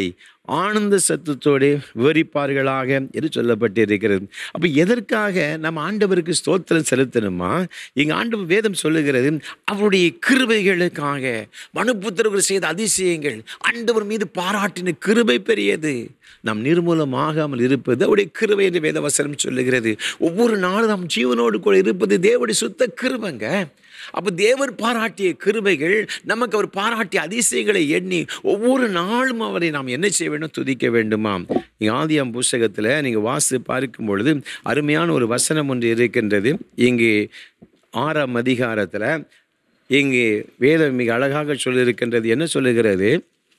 ஆனந்த சத்தத்தோடு விவரிப்பார்களாக என்று சொல்லப்பட்டிருக்கிறது அப்போ எதற்காக நம்ம ஆண்டவருக்கு ஸ்தோத்திரம் செலுத்தணுமா இங்கே ஆண்டவர் வேதம் சொல்லுகிறது அவருடைய கிருபைகளுக்காக மனுப்புத்திரர்கள் செய்த அதிசயங்கள் ஆண்டவர் மீது பாராட்டின கிருபை பெரியது நாம் நிர்மூலமாகாமல் இருப்பது அவருடைய கிருபை என்று வேதவசனம் சொல்லுகிறது ஒவ்வொரு நாளும் நாம் ஜீவனோடு கூட இருப்பது தேவனுடைய சுத்த கிருபைங்க அப்போ தேவர் பாராட்டிய கிருபைகள் நமக்கு அவர் பாராட்டிய அதிசயங்களை எண்ணி ஒவ்வொரு நாளும் அவரை நாம் என்ன செய்ய வேண்டும் துதிக்க வேண்டுமா இங்கே ஆதியாம் புஸ்தகத்தில் நீங்கள் வாசி பார்க்கும் பொழுது அருமையான ஒரு வசனம் ஒன்று இருக்கின்றது இங்கு ஆறாம் அதிகாரத்தில் இங்கு வேதம் மிக அழகாக சொல்லியிருக்கின்றது என்ன சொல்லுகிறது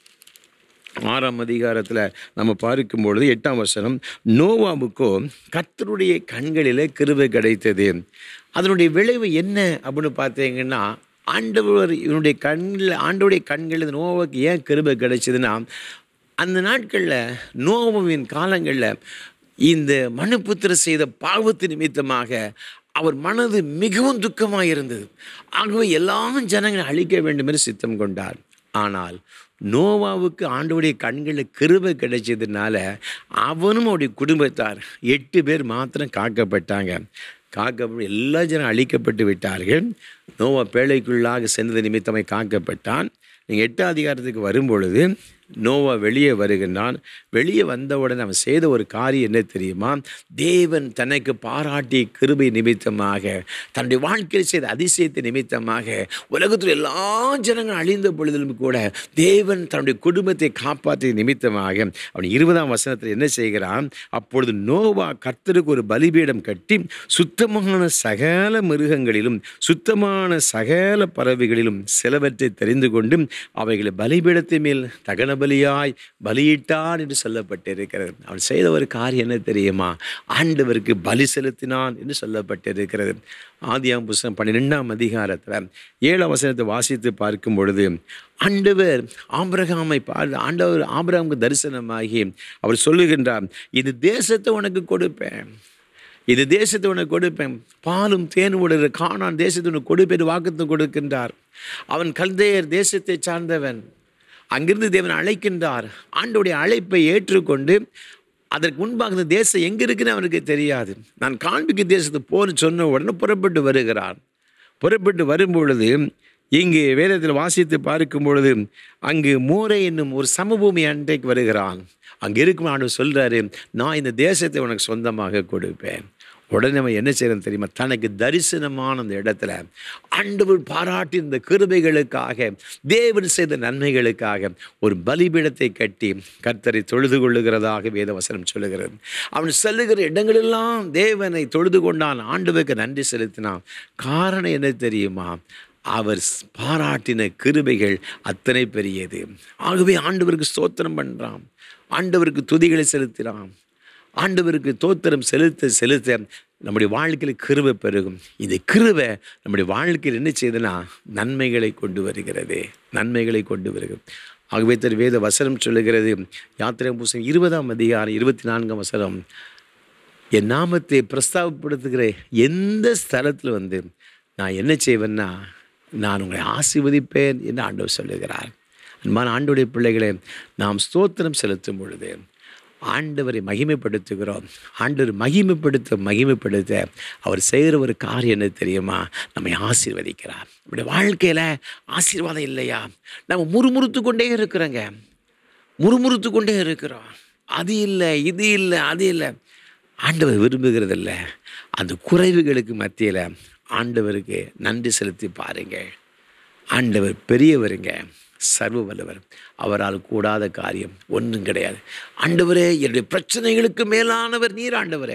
ஆறாம் அதிகாரத்தில் நம்ம பார்க்கும் பொழுது எட்டாம் வசனம் நோவாவுக்கோ கர்த்தருடைய கண்களிலே கிருபை கிடைத்தது அதனுடைய விளைவு என்ன அப்படின்னு பார்த்தீங்கன்னா ஆண்டவர் இவனுடைய கண்ணில் ஆண்டவருடைய கண்களில் நோவாவுக்கு ஏன் கிருபை கிடைச்சதுன்னா அந்த நாட்களில் நோவாவின் காலங்களில் இந்த மனுப்புத்திர செய்த பாவத்து நிமித்தமாக அவர் மனது மிகவும் துக்கமாக இருந்தது ஆகவே எல்லா ஜனங்களை அழிக்க வேண்டும் என்று சித்தம் கொண்டார் ஆனால் நோவாவுக்கு ஆண்டவருடைய கண்களில் கிருபை கிடைச்சதுனால அவனும் அவருடைய குடும்பத்தார் எட்டு பேர் மாத்திரம் காக்கப்பட்டாங்க காக்கப்பட்டு எல்லா ஜனம் அழிக்கப்பட்டு விட்டார்கள் நோவா பேழைக்குள்ளாக சென்றது நிமித்தமாய் காக்கப்பட்டான் நீங்கள் எட்டாம் அதிகாரத்துக்கு வரும்பொழுது நோவா வெளியே வருகின்றான் வெளியே வந்தவுடன் அவன் செய்த ஒரு காரியம் என்ன தெரியுமா தேவன் தனக்கு பாராட்டிய கிருபை நிமித்தமாக தன்னுடைய வாழ்க்கையில் செய்த அதிசயத்தை நிமித்தமாக உலகத்தில் எல்லா ஜனங்களும் அழிந்த பொழுதிலும் கூட தேவன் தன்னுடைய குடும்பத்தை காப்பாற்றிய நிமித்தமாக அவன் இருபதாம் வசனத்தில் என்ன செய்கிறான் அப்பொழுது நோவா கர்த்தருக்கு ஒரு பலிபீடம் கட்டி சுத்தமான சகல மிருகங்களிலும் சுத்தமான சகல பறவைகளிலும் சிலவற்றை தெரிந்து கொண்டு அவைகளை பலிபீடத்தின் மேல் தகன பலியாய் பலியிட்டான் என்று சொல்லப்பட்டிருக்கிறது அவன் செய்த ஒரு காரியம் என்ன தெரியுமா ஆண்டவருக்கு பலி செலுத்தினான் என்று சொல்லப்பட்டிருக்கிறது ஆதியாம் புஸ்தகம் பன்னிரெண்டாம் அதிகாரத்தில் ஏழாம் வசனத்தை வாசித்து பார்க்கும் பொழுது ஆண்டவர் ஆபிரகாமை பார் ஆண்டவர் ஆபிரகாமுக்கு தரிசனமாகி அவர் சொல்லுகின்றார் இது தேசத்தை உனக்கு கொடுப்பேன் இது தேசத்தை உனக்கு கொடுப்பேன் பாலும் தேனும் உடைய காணான் தேசத்தை உனக்கு கொடுப்பேன் வாக்குத்தம் கொடுக்கின்றார் அவன் கல்தேயர் தேசத்தை சார்ந்தவன் அங்கிருந்து தேவன் அழைக்கின்றார் ஆண்டோடைய அழைப்பை ஏற்றுக்கொண்டு அதற்கு முன்பாக இந்த தேசம் எங்கே இருக்குன்னு அவனுக்கு தெரியாது நான் காண்பிக்க தேசத்துக்கு போன்னு சொன்ன உடனே புறப்பட்டு வருகிறான் புறப்பட்டு வரும்பொழுது இங்கு வேதத்தில் வாசித்து பார்க்கும் பொழுது அங்கு மோரை என்னும் ஒரு சமபூமி அன்றைக்கு வருகிறான் அங்கே இருக்கும் ஆண்டு சொல்கிறாரு நான் இந்த தேசத்தை உனக்கு சொந்தமாக கொடுப்பேன் உடனே அவன் என்ன செய்யறன்னு தெரியுமா தனக்கு தரிசனமான அந்த இடத்துல ஆண்டவர் பாராட்டி இந்த கிருபைகளுக்காக தேவன் செய்த நன்மைகளுக்காக ஒரு பலிபீடத்தை கட்டி கர்த்தரை தொழுது கொள்ளுகிறதாக வேதவசனம் சொல்லுகிறது அவன் செல்லுகிற இடங்களெல்லாம் தேவனை தொழுது கொண்டான் ஆண்டவருக்கு நன்றி செலுத்தினான் காரணம் என்ன தெரியுமா அவர் பாராட்டின கிருபைகள் அத்தனை பெரியது ஆகவே ஆண்டவருக்கு ஸ்தோத்திரம் பண்ணுறான் ஆண்டவருக்கு துதிகளை செலுத்தினான் ஆண்டவருக்கு தோத்திரம் செலுத்த செலுத்த நம்முடைய வாழ்க்கையில் கிருபை பெருகும் இந்த கிருபை நம்முடைய வாழ்க்கையில் என்ன செய்யுதுன்னா நன்மைகளை கொண்டு வருகிறது நன்மைகளை கொண்டு வருகிறது ஆகவே தன் வேத வசனம் சொல்லுகிறது யாத்திரை புஸ்தகம் இருபதாம் அதிகாரம் இருபத்தி நான்காம் வசனம் என் நாமத்தை பிரஸ்தாபப்படுத்துகிற எந்த ஸ்தலத்தில் வந்து நான் என்ன செய்வேன்னா நான் உங்களை ஆசீர்வதிப்பேன் என்று ஆண்டவர் சொல்லுகிறார் அன்பான ஆண்டுடைய பிள்ளைகளே நாம் ஸ்தோத்திரம் செலுத்தும் பொழுது ஆண்டவரை மகிமைப்படுத்துகிறோம் ஆண்டவர் மகிமைப்படுத்த மகிமைப்படுத்த அவர் செய்கிற ஒரு காரியம் என்ன தெரியுமா நம்மை ஆசீர்வதிக்கிறார் நம்முடைய வாழ்க்கையில் ஆசீர்வாதம் இல்லையா நம்ம முறுமுறுத்து கொண்டே இருக்கிறோங்க முறுமுறுத்து கொண்டே இருக்கிறோம் அது இல்லை இது இல்லை அது இல்லை ஆண்டவர் விரும்புகிறதில்ல அந்த குறைவுகளுக்கு மத்தியில் ஆண்டவருக்கு நன்றி செலுத்தி பாருங்கள் ஆண்டவர் பெரியவருங்க சர்வ வல்லவர் அவரால் கூடாத காரியம் ஒன்றும் கிடையாது ஆண்டவரே என்னுடைய பிரச்சனைகளுக்கு மேலானவர் நீர் ஆண்டவரே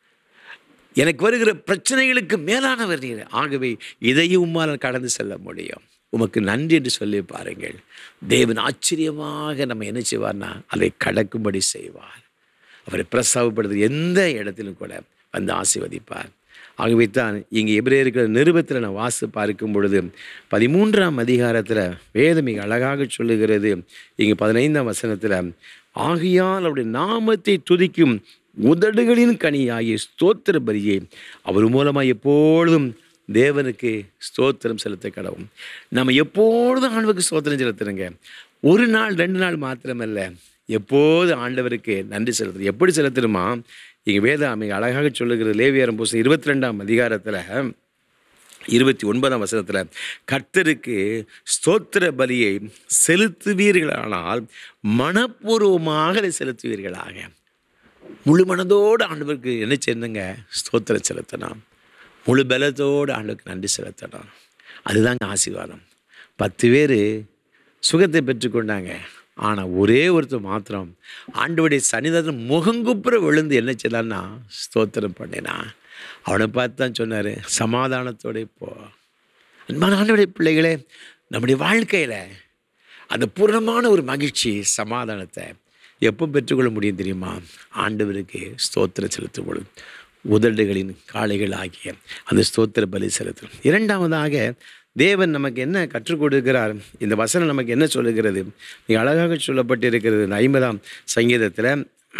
எனக்கு வருகிற பிரச்சனைகளுக்கு மேலானவர் நீர் ஆகவே இதையும் உம்மால் கடந்து செல்ல முடியும் உமக்கு நன்றி என்று சொல்லி பாருங்கள் தேவன் ஆச்சரியமாக நம்ம என்ன செய்வார்னா அதை கடக்கும்படி செய்வார் அவரை பிரசவப்படுத்த எந்த இடத்திலும் கூட வந்து ஆசீர்வதிப்பார் ஆகவே தான் இங்கே எப்படி இருக்கிற நிருபத்தில் நான் வாசி பார்க்கும் பொழுது பதிமூன்றாம் அதிகாரத்தில் வேதம் மிக அழகாக சொல்லுகிறது இங்கே பதினைந்தாம் வசனத்தில் ஆகையால் அவருடைய நாமத்தை துதிக்கும் உதடுகளின் கனியாகிய ஸ்தோத்திர பலியை அவர் மூலமாக எப்பொழுதும் தேவனுக்கு ஸ்தோத்திரம் செலுத்த கடவும் நம்ம எப்பொழுதும் ஆண்டவருக்கு ஸ்தோத்திரம் செலுத்துறங்க ஒரு நாள் ரெண்டு நாள் மாத்திரமல்ல எப்போது ஆண்டவருக்கு நன்றி செலுத்தணும் எப்படி செலுத்தணுமா இங்கே வேதம் மிக அழகாக சொல்லுகிறது லேவியாரம் புஸ்தகம் இருபத்தி ரெண்டாம் அதிகாரத்தில் இருபத்தி ஒன்பதாம் வசனத்தில் கர்த்தருக்கு ஸ்தோத்திர பலியை செலுத்துவீர்களானால் மனப்பூர்வமாக அதை செலுத்துவீர்களாக முழு மனதோடு ஆண்டவருக்கு என்ன செய்யணுங்க ஸ்தோத்திரம் செலுத்தணும் முழு பலத்தோடு ஆண்டவருக்கு நன்றி செலுத்தணும் அதுதாங்க ஆசீர்வாதம் பத்து பேர் சுகத்தை பெற்றுக்கொண்டாங்க ஆனால் ஒரே ஒருத்தர் மாத்திரம் ஆண்டவருடைய சன்னிதானத்தில் முகங்குப்புற விழுந்து என்ன செய்தான்னா ஸ்தோத்திரம் பண்ணினான் அவனை பார்த்து தான் சொன்னார் சமாதானத்தோட போ அன்பான ஆண்டவருடைய பிள்ளைகளே நம்முடைய வாழ்க்கையில் அந்த பூர்ணமான ஒரு மகிழ்ச்சி சமாதானத்தை எப்போ பெற்றுக்கொள்ள முடியும் தெரியுமா ஆண்டவருக்கு ஸ்தோத்திரம் செலுத்தும் பொழுது உதடுகளின் காளைகள் ஆகிய அந்த ஸ்தோத்திர பலி செலுத்தும் இரண்டாவதாக தேவன் நமக்கு என்ன கற்றுக் கொடுக்கிறார் இந்த வசனம் நமக்கு என்ன சொல்லுகிறது மிக அழகாக சொல்லப்பட்டிருக்கிறது இந்த ஐம்பதாம் சங்கீதத்தில்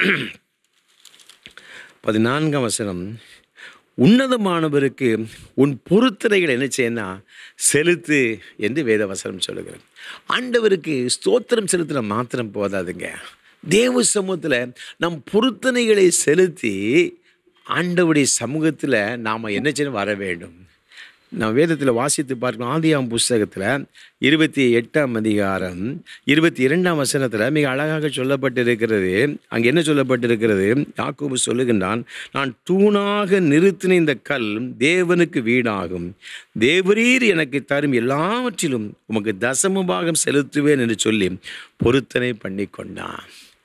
பதினான்காம் வசனம் உன்னதமானவருக்கு உன் பொருத்தனைகள் என்ன செய்யனா செலுத்து என்று வேத வசனம் சொல்லுகிறது ஆண்டவருக்கு ஸ்தோத்திரம் செலுத்தின மாத்திரம் போதாதுங்க தேவ சமூகத்தில் நம் பொருத்தனைகளை செலுத்தி ஆண்டவருடைய சமூகத்தில் நாம் என்ன செய்யணும் வர வேண்டும் நான் வேதத்தில் வாசித்து பார்க்கணும் ஆதியாம் புஸ்தகத்தில் இருபத்தி எட்டாம் அதிகாரம் இருபத்தி இரண்டாம் வசனத்தில் மிக அழகாக சொல்லப்பட்டிருக்கிறது அங்கே என்ன சொல்லப்பட்டிருக்கிறது யாக்கோபு சொல்லுகின்றான் நான் தூணாக நிறுத்தின இந்த கல் தேவனுக்கு வீடாகும் தேவரீர் எனக்கு தரும் எல்லாவற்றிலும் உமக்கு தசம பாகம் செலுத்துவேன் என்று சொல்லி பொருத்தனை பண்ணி கொண்டான்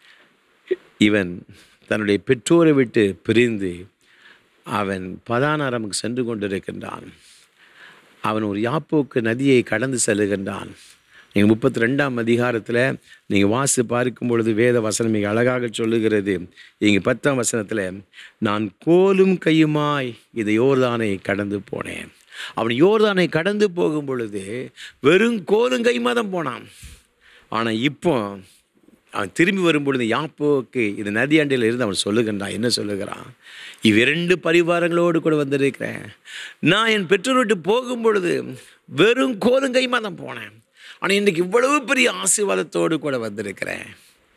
இவன் தன்னுடைய பெற்றோரை விட்டு பிரிந்து அவன் பதானாரமுக்கு சென்று கொண்டிருக்கின்றான் அவன் ஒரு யாப்போக்கு நதியை கடந்து செல்லுகின்றான் நீங்கள் முப்பத்தி ரெண்டாம் அதிகாரத்தில் நீங்கள் வாசி பார்க்கும் பொழுது வேத வசனம் மிக அழகாக சொல்லுகிறது இங்கே பத்தாம் வசனத்தில் நான் கோலும் கையுமாய் இது யோர்தானை கடந்து போனேன் அவன் யோர்தானை கடந்து போகும் பொழுது வெறும் கோலும் கையுமா தான் போனான் ஆனால் இப்போ அவன் திரும்பி வரும்பொழுது யாப்போக்கு இது நதியாண்டில் இருந்து அவன் சொல்லுகின்றான் என்ன சொல்லுகிறான் இவ்விரண்டு பரிவாரங்களோடு கூட வந்திருக்கிறேன் நான் என் பெற்றோர் விட்டு போகும் பொழுது வெறும் கோலுங்கைமா தான் போனேன் ஆனால் இன்றைக்கு இவ்வளவு பெரிய ஆசீர்வாதத்தோடு கூட வந்திருக்கிறேன்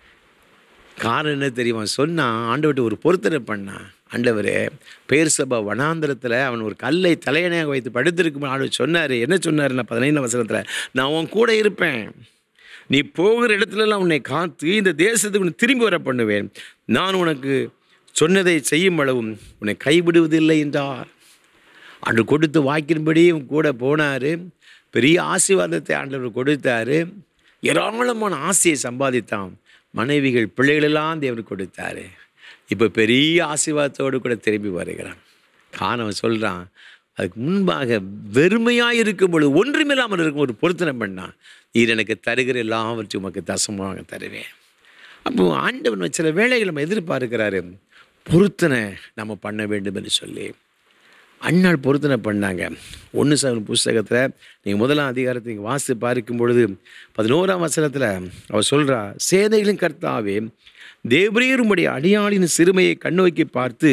காரணம் என்ன தெரியுமா சொன்னான் ஆண்டவர்கிட்ட ஒரு பொருத்தனை பண்ணான் ஆண்டவரே பேர் சபா வனாந்திரத்தில் அவன் ஒரு கல்லை தலையணையாக வைத்து படுத்திருக்கும் ஆண்டவர் சொன்னார் என்ன சொன்னார் நான் பதினைந்தாம் வசனத்தில் நான் உன் கூட இருப்பேன் நீ போகிற இடத்துலலாம் உன்னை காத்து இந்த தேசத்துக்கு உன்னை திரும்பி வர பண்ணுவேன் நான் உனக்கு சொன்னதை செய்யும் அளவும் உன்னை கைவிடுவதில்லை என்றார் அன்று கொடுத்து வாக்கின்படி இவன் கூட போனார் பெரிய ஆசீர்வாதத்தை ஆண்டவர் கொடுத்தாரு ஏராளமான ஆசையை சம்பாதித்தான் மனைவிகள் பிள்ளைகளெல்லாம் தேவன் கொடுத்தாரு இப்போ பெரிய ஆசீர்வாதத்தோடு கூட திரும்பி வருகிறான் காரணம் சொல்கிறான் அதுக்கு முன்பாக வெறுமையாக இருக்கும் பொழுது ஒன்றுமில்லாமல் இருக்கும் ஒரு பொருத்தனை பண்ணான் இது எனக்கு தருகிற எல்லாவற்றையும் உமக்கு தசமாக தருவேன் அப்போ ஆண்டவன் சில வேலைகள் நம்ம எதிர்பார்க்கிறாரு பொருத்தனை நம்ம பண்ண வேண்டும் என்று சொல்லி அண்ணாள் பொருத்தனை பண்ணாங்க ஒன்று சவன் புஸ்தகத்தில் நீங்கள் முதலாம் அதிகாரத்தை நீங்கள் வாசி பார்க்கும் பொழுது பதினோராம் வசனத்தில் அவர் சொல்கிறா சேதைகளின் கர்த்தாவே தேவரீர் உம்முடைய அடியாளின் சிறுமையை கண்ணோக்கி பார்த்து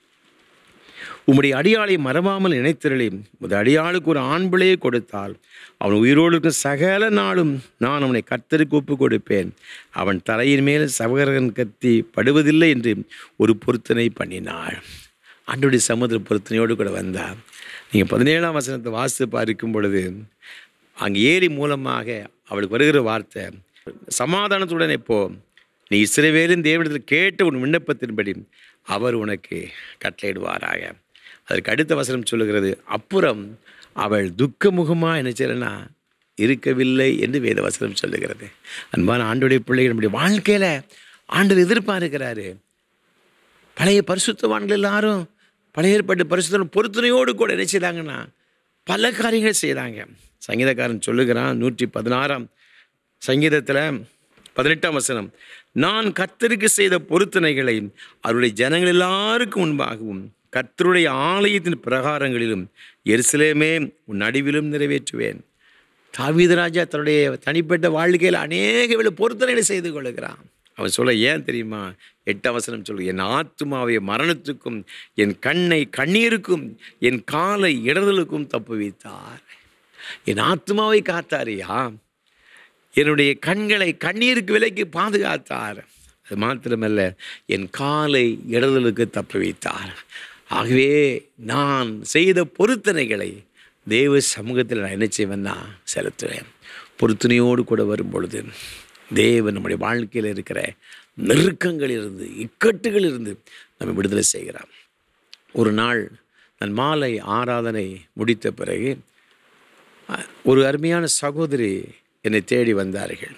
உம்முடைய அடியாளை மறவாமல் நினைத்திரளி உமது அடியாளுக்கு ஒரு ஆண் பிள்ளையை கொடுத்தால் அவன் உயிரோடு இருக்கும் சகல நாளும் நான் அவனை கர்த்தருக்கு ஒப்பு கொடுப்பேன் அவன் தலையின் மேல் சவகரகன் கத்தி படுவதில்லை என்று ஒரு பொருத்தனை பண்ணினாள் ஆண்டுடைய சமுதிர பொருத்தனையோடு கூட வந்தார் நீங்கள் பதினேழாம் வசனத்தை வாசித்து பார்க்கும் பொழுது அங்கே ஏரி மூலமாக அவளுக்கு வருகிற வார்த்தை சமாதானத்துடனே போ நீ இஸ்ரவேலின் தேவனிடத்தில் கேட்ட உன் விண்ணப்பத்தின்படி அவர் உனக்கு கட்டளையிடுவாராக அதற்கு அடுத்த வசனம் சொல்லுகிறது அப்புறம் அவள் துக்கமுகமாக என்ன செய்யலனா இருக்கவில்லை என்று வேத வசனம் சொல்லுகிறது அன்பான ஆண்டுடைய பிள்ளைகள் நம்முடைய வாழ்க்கையில் ஆண்டவர் எதிர்பார்க்கிறாரு பழைய பரிசுத்தவான்கள் எல்லாரும் பழைய ஏற்பாட்டு பரிசுத்தம் பொருத்தனையோடு கூட என்ன செய்தாங்கன்னா பல காரியங்கள் செய்தாங்க சங்கீதக்காரன் சொல்லுகிறான் நூற்றி பதினாறாம் சங்கீதத்தில் பதினெட்டாம் வசனம் நான் கர்த்தருக்கு செய்த பொருத்தனைகளை அவருடைய ஜனங்கள் எல்லாருக்கும் முன்பாகவும் கர்த்தருடைய ஆலயத்தின் பிரகாரங்களிலும் எருசலேமே உன் நடுவிலும் நிறைவேற்றுவேன் தாவீதராஜா தன்னுடைய தனிப்பட்ட வாழ்க்கையில் அநேக வேலை பொருத்தனைகளை செய்து கொள்ளுகிறான் அவன் சொல்ல ஏன் தெரியுமா எட்டாம் வசனம் சொல்லு என் ஆத்துமாவை மரணத்துக்கும் என் கண்ணை கண்ணீருக்கும் என் காலை இடதலுக்கும் தப்பு வைத்தார் என் ஆத்மாவை காத்தாரியா என்னுடைய கண்களை கண்ணீருக்கு விலைக்கு பாதுகாத்தார் அது மாத்திரமல்ல என் காலை இடதலுக்கு தப்பி வைத்தார் ஆகவே நான் செய்த பொருத்தனைகளை தேவ சமூகத்தில் நான் என்ன செய்வேன்னா செலுத்துவேன் பொருத்தனையோடு கூட வரும் பொழுது தேவன் நம்முடைய வாழ்க்கையில் இருக்கிற நெருக்கங்களிலிருந்து இக்கட்டுகளிலிருந்து நம்ம விடுதலை செய்கிறான் ஒரு நாள் நான் மாலை ஆராதனை முடித்த பிறகு அ- ஒரு அருமையான சகோதரி என்னை தேடி வந்தார்கள்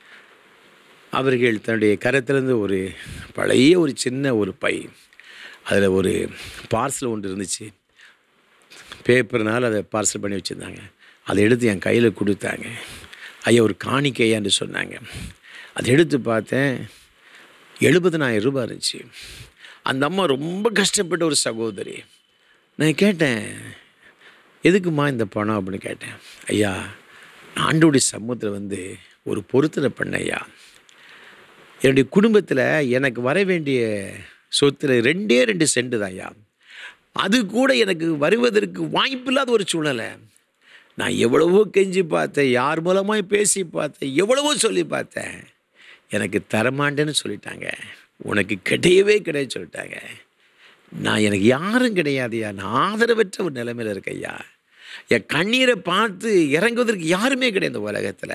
அவர்கள் தன்னுடைய கரத்திலிருந்து ஒரு பழைய ஒரு சின்ன ஒரு பை அதில் ஒரு பார்சல் ஒன்று இருந்துச்சு பேப்பர்னால் அதை பார்சல் பண்ணி வச்சுருந்தாங்க அதை எடுத்து என் கையில் கொடுத்தாங்க ஐயா ஒரு காணிக்கையான்னு சொன்னாங்க அதை எடுத்து பார்த்தேன் எழுபதனாயிரம் ரூபாய் இருந்துச்சு அந்த அம்மா ரொம்ப கஷ்டப்பட்ட ஒரு சகோதரி நான் கேட்டேன் எதுக்குமா இந்த பணம் அப்படின்னு கேட்டேன் ஐயா நான் ஆண்டோடைய சமூகத்தில் வந்து ஒரு பொருத்தனை பண்ணேன் ஐயா என்னுடைய குடும்பத்தில் எனக்கு வர வேண்டிய சொத்துல ரெண்டே ரெண்டு சென்ட் தான் ஐயா அது கூட எனக்கு வருவதற்கு வாய்ப்பில்லாத ஒரு சூழ்நிலை நான் எவ்வளவோ கெஞ்சி பார்த்தேன் யார் மூலமாய் பேசி பார்த்தேன் எவ்வளவோ சொல்லி பார்த்தேன் எனக்கு தரமாட்டேன்னு சொல்லிட்டாங்க உனக்கு கிடையவே கிடையாது சொல்லிட்டாங்க நான் எனக்கு யாரும் கிடையாதுயா நான் ஆதரவற்ற ஒரு நிலைமையில் இருக்கையா என் கண்ணீரை பார்த்து இறங்குவதற்கு யாருமே கிடையாது இந்த உலகத்தில்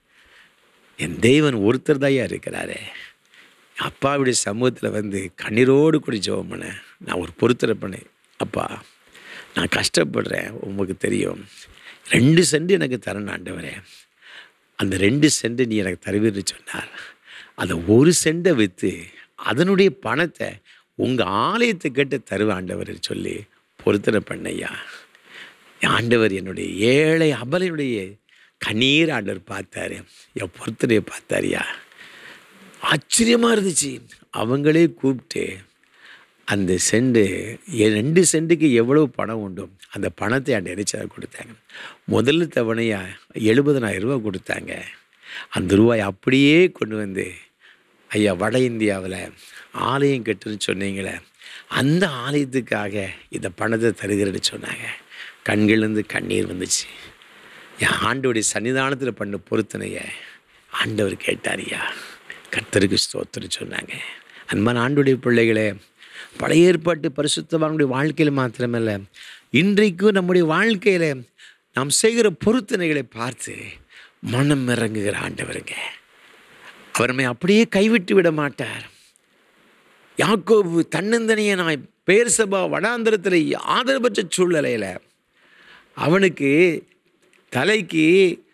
என் தெய்வன் ஒருத்தர் தாயா இருக்கிறாரே அப்பாவுடைய சமூகத்தில் வந்து கண்ணீரோடு கூட ஜெபம் பண்ணேன் நான் ஒரு பொருத்தரை பண்ணேன் அப்பா நான் கஷ்டப்படுறேன் உங்களுக்கு தெரியும் ரெண்டு சென்ட் எனக்கு தரணும் ஆண்டவரே அந்த ரெண்டு சென்ட் நீ எனக்கு தருவீர்னு சொன்னார் அந்த ஒரு சென்ட்டை விற்று அதனுடைய பணத்தை உங்கள் ஆலயத்தை கேட்டு தருவேன் ஆண்டவர் சொல்லி பொருத்தனை பண்ணையா ஆண்டவர் என்னுடைய ஏழை அபலையுடைய கண்ணீர் ஆண்டவர் பார்த்தாரு என் பொருத்தனையை பார்த்தாரியா ஆச்சரியமாக இருந்துச்சு அவங்களே கூப்பிட்டு அந்த செண்டு என் ரெண்டு சென்ட்டுக்கு எவ்வளவு பணம் உண்டோ அந்த பணத்தை அந்த இறைச்சாக கொடுத்தாங்க முதல்ல தவணையாக எழுபதனாயிரம் ரூபா கொடுத்தாங்க அந்த ரூபாய் அப்படியே கொண்டு வந்து ஐயா வட இந்தியாவில் ஆலயம் கட்டுன்னு சொன்னீங்களே அந்த ஆலயத்துக்காக இந்த பணத்தை தருகிறேன்னு சொன்னாங்க கண்கள்லேருந்து கண்ணீர் வந்துச்சு என் ஆண்டோடைய சன்னிதானத்தில் பண்ண பொருத்தனைய ஆண்டவர் கேட்டாரியா கர்த்தருக்கு ஸ்தோத்திரம் சொன்னாங்க அன்பான ஆண்டுடைய பிள்ளைகளே பழைய ஏற்பாட்டு பரிசுத்தவானுடைய வாழ்க்கையில் மாத்திரமல்ல இன்றைக்கும் நம்முடைய வாழ்க்கையில் நாம் செய்கிற பொருத்தனைகளை பார்த்து மனம் இறங்குகிற ஆண்டவருங்க அவர் நம்மை அப்படியே கைவிட்டு விட மாட்டார் யாக்கோபு தன்னந்தனியனாய் பெயர் சபா வடாந்திரத்தில் ஆதரவற்ற சூழ்நிலையில் அவனுக்கு தலைக்கு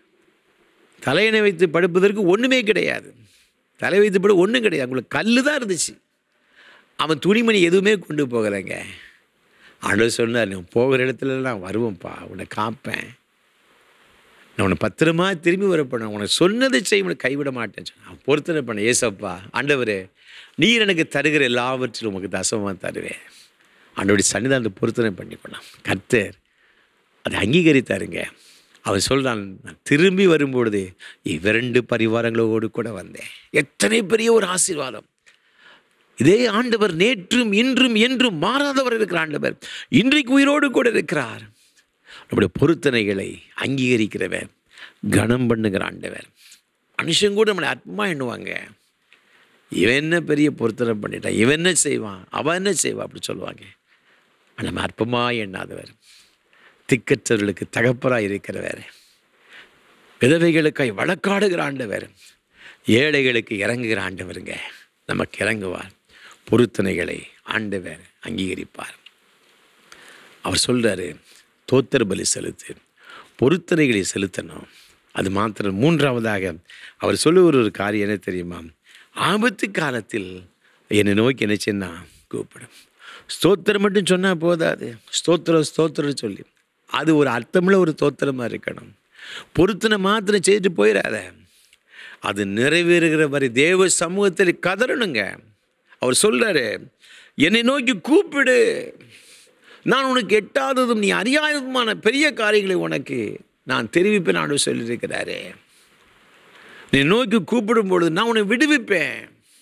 தலையணை வைத்து படுப்பதற்கு ஒன்றுமே கிடையாது தலை வைத்து படு ஒன்றும் கிடையாது உங்களுக்கு கல் தான் இருந்துச்சு அவன் துணிமணி எதுவுமே கொண்டு போகலைங்க ஆண்டவர் சொன்னார் நீ போகிற இடத்துல நான் வருவேன்ப்பா உன்னை காப்பேன் நான் உன்னை பத்திரமா திரும்பி வர பண்ண உனக்கு சொன்னதை செய்ய உனக்கு கைவிட மாட்டேன்னு சொன்னான் அவன் பொருத்தனை பண்ண ஏசப்பா ஆண்டவரே நீர் எனக்கு தருகிற எல்லாவற்றிலும் உமக்கு தசமாக தருவேன் ஆண்டவருடைய சன்னிதானத்தை பொருத்தனை பண்ணிக்கொள்ளலாம் கர்த்தர் அதை அங்கீகரித்தாருங்க அவன் சொல்றான் நான் திரும்பி வரும்பொழுது இவ்விரண்டு பரிவாரங்களோடு கூட வந்தேன் எத்தனை பெரிய ஒரு ஆசீர்வாதம் இதே ஆண்டவர் நேற்றும் இன்றும் என்றும் மாறாதவர் இருக்கிற ஆண்டவர் இன்றைக்கு உயிரோடு கூட இருக்கிறார் நம்முடைய பொருத்தனைகளை அங்கீகரிக்கிறவர் கனம் பண்ணுகிற ஆண்டவர் மனுஷன் கூட நம்மளை அற்பமாக எண்ணுவாங்க இவன் என்ன பெரிய பொருத்தனை பண்ணிட்டான் இவன் என்ன செய்வான் அவன் என்ன செய்வான் அப்படி சொல்லுவாங்க ஆனா, நம்ம அற்பமாக எண்ணாதவர் திக்கற்றவர்களுக்கு தகப்பராக இருக்கிறவர் விதவைகளுக்காய் வழக்காடுகிற ஆண்டவர் ஏழைகளுக்கு இறங்குகிற ஆண்டவருங்க நமக்கு இறங்குவார் பொருத்தனைகளை ஆண்டவர் அங்கீகரிப்பார் அவர் சொல்றாரு தோத்திர பலி செலுத்து பொருத்தனைகளை செலுத்தணும் அது மாத்திரம் மூன்றாவதாக அவர் சொல்லுகிற ஒரு காரியம் என்ன தெரியுமா ஆபத்து காலத்தில் என்னை நோக்கி என்ன செய்யனா கூப்பிடும் ஸ்தோத்திரம் மட்டும் சொன்னால் போதாது ஸ்தோத்திரம் ஸ்தோத்திரம் சொல்லி அது ஒரு அர்த்தமுள்ள ஒரு தோத்திரமாக இருக்கணும் பொருத்தனை மாத்திரம் செய்துட்டு போயிடாத அது நிறைவேறுகிற வரை தேவ சமூகத்தில் கதறணுங்க அவர் சொல்றாரு என்னை நோக்கி கூப்பிடு நான் உனக்கு எட்டாததும் நீ அறியாததுமான பெரிய காரியங்களை உனக்கு நான் தெரிவிப்பேன் நான் சொல்லியிருக்கிறாரே நீ நோக்கி கூப்பிடும் பொழுது நான் உன்னை விடுவிப்பேன்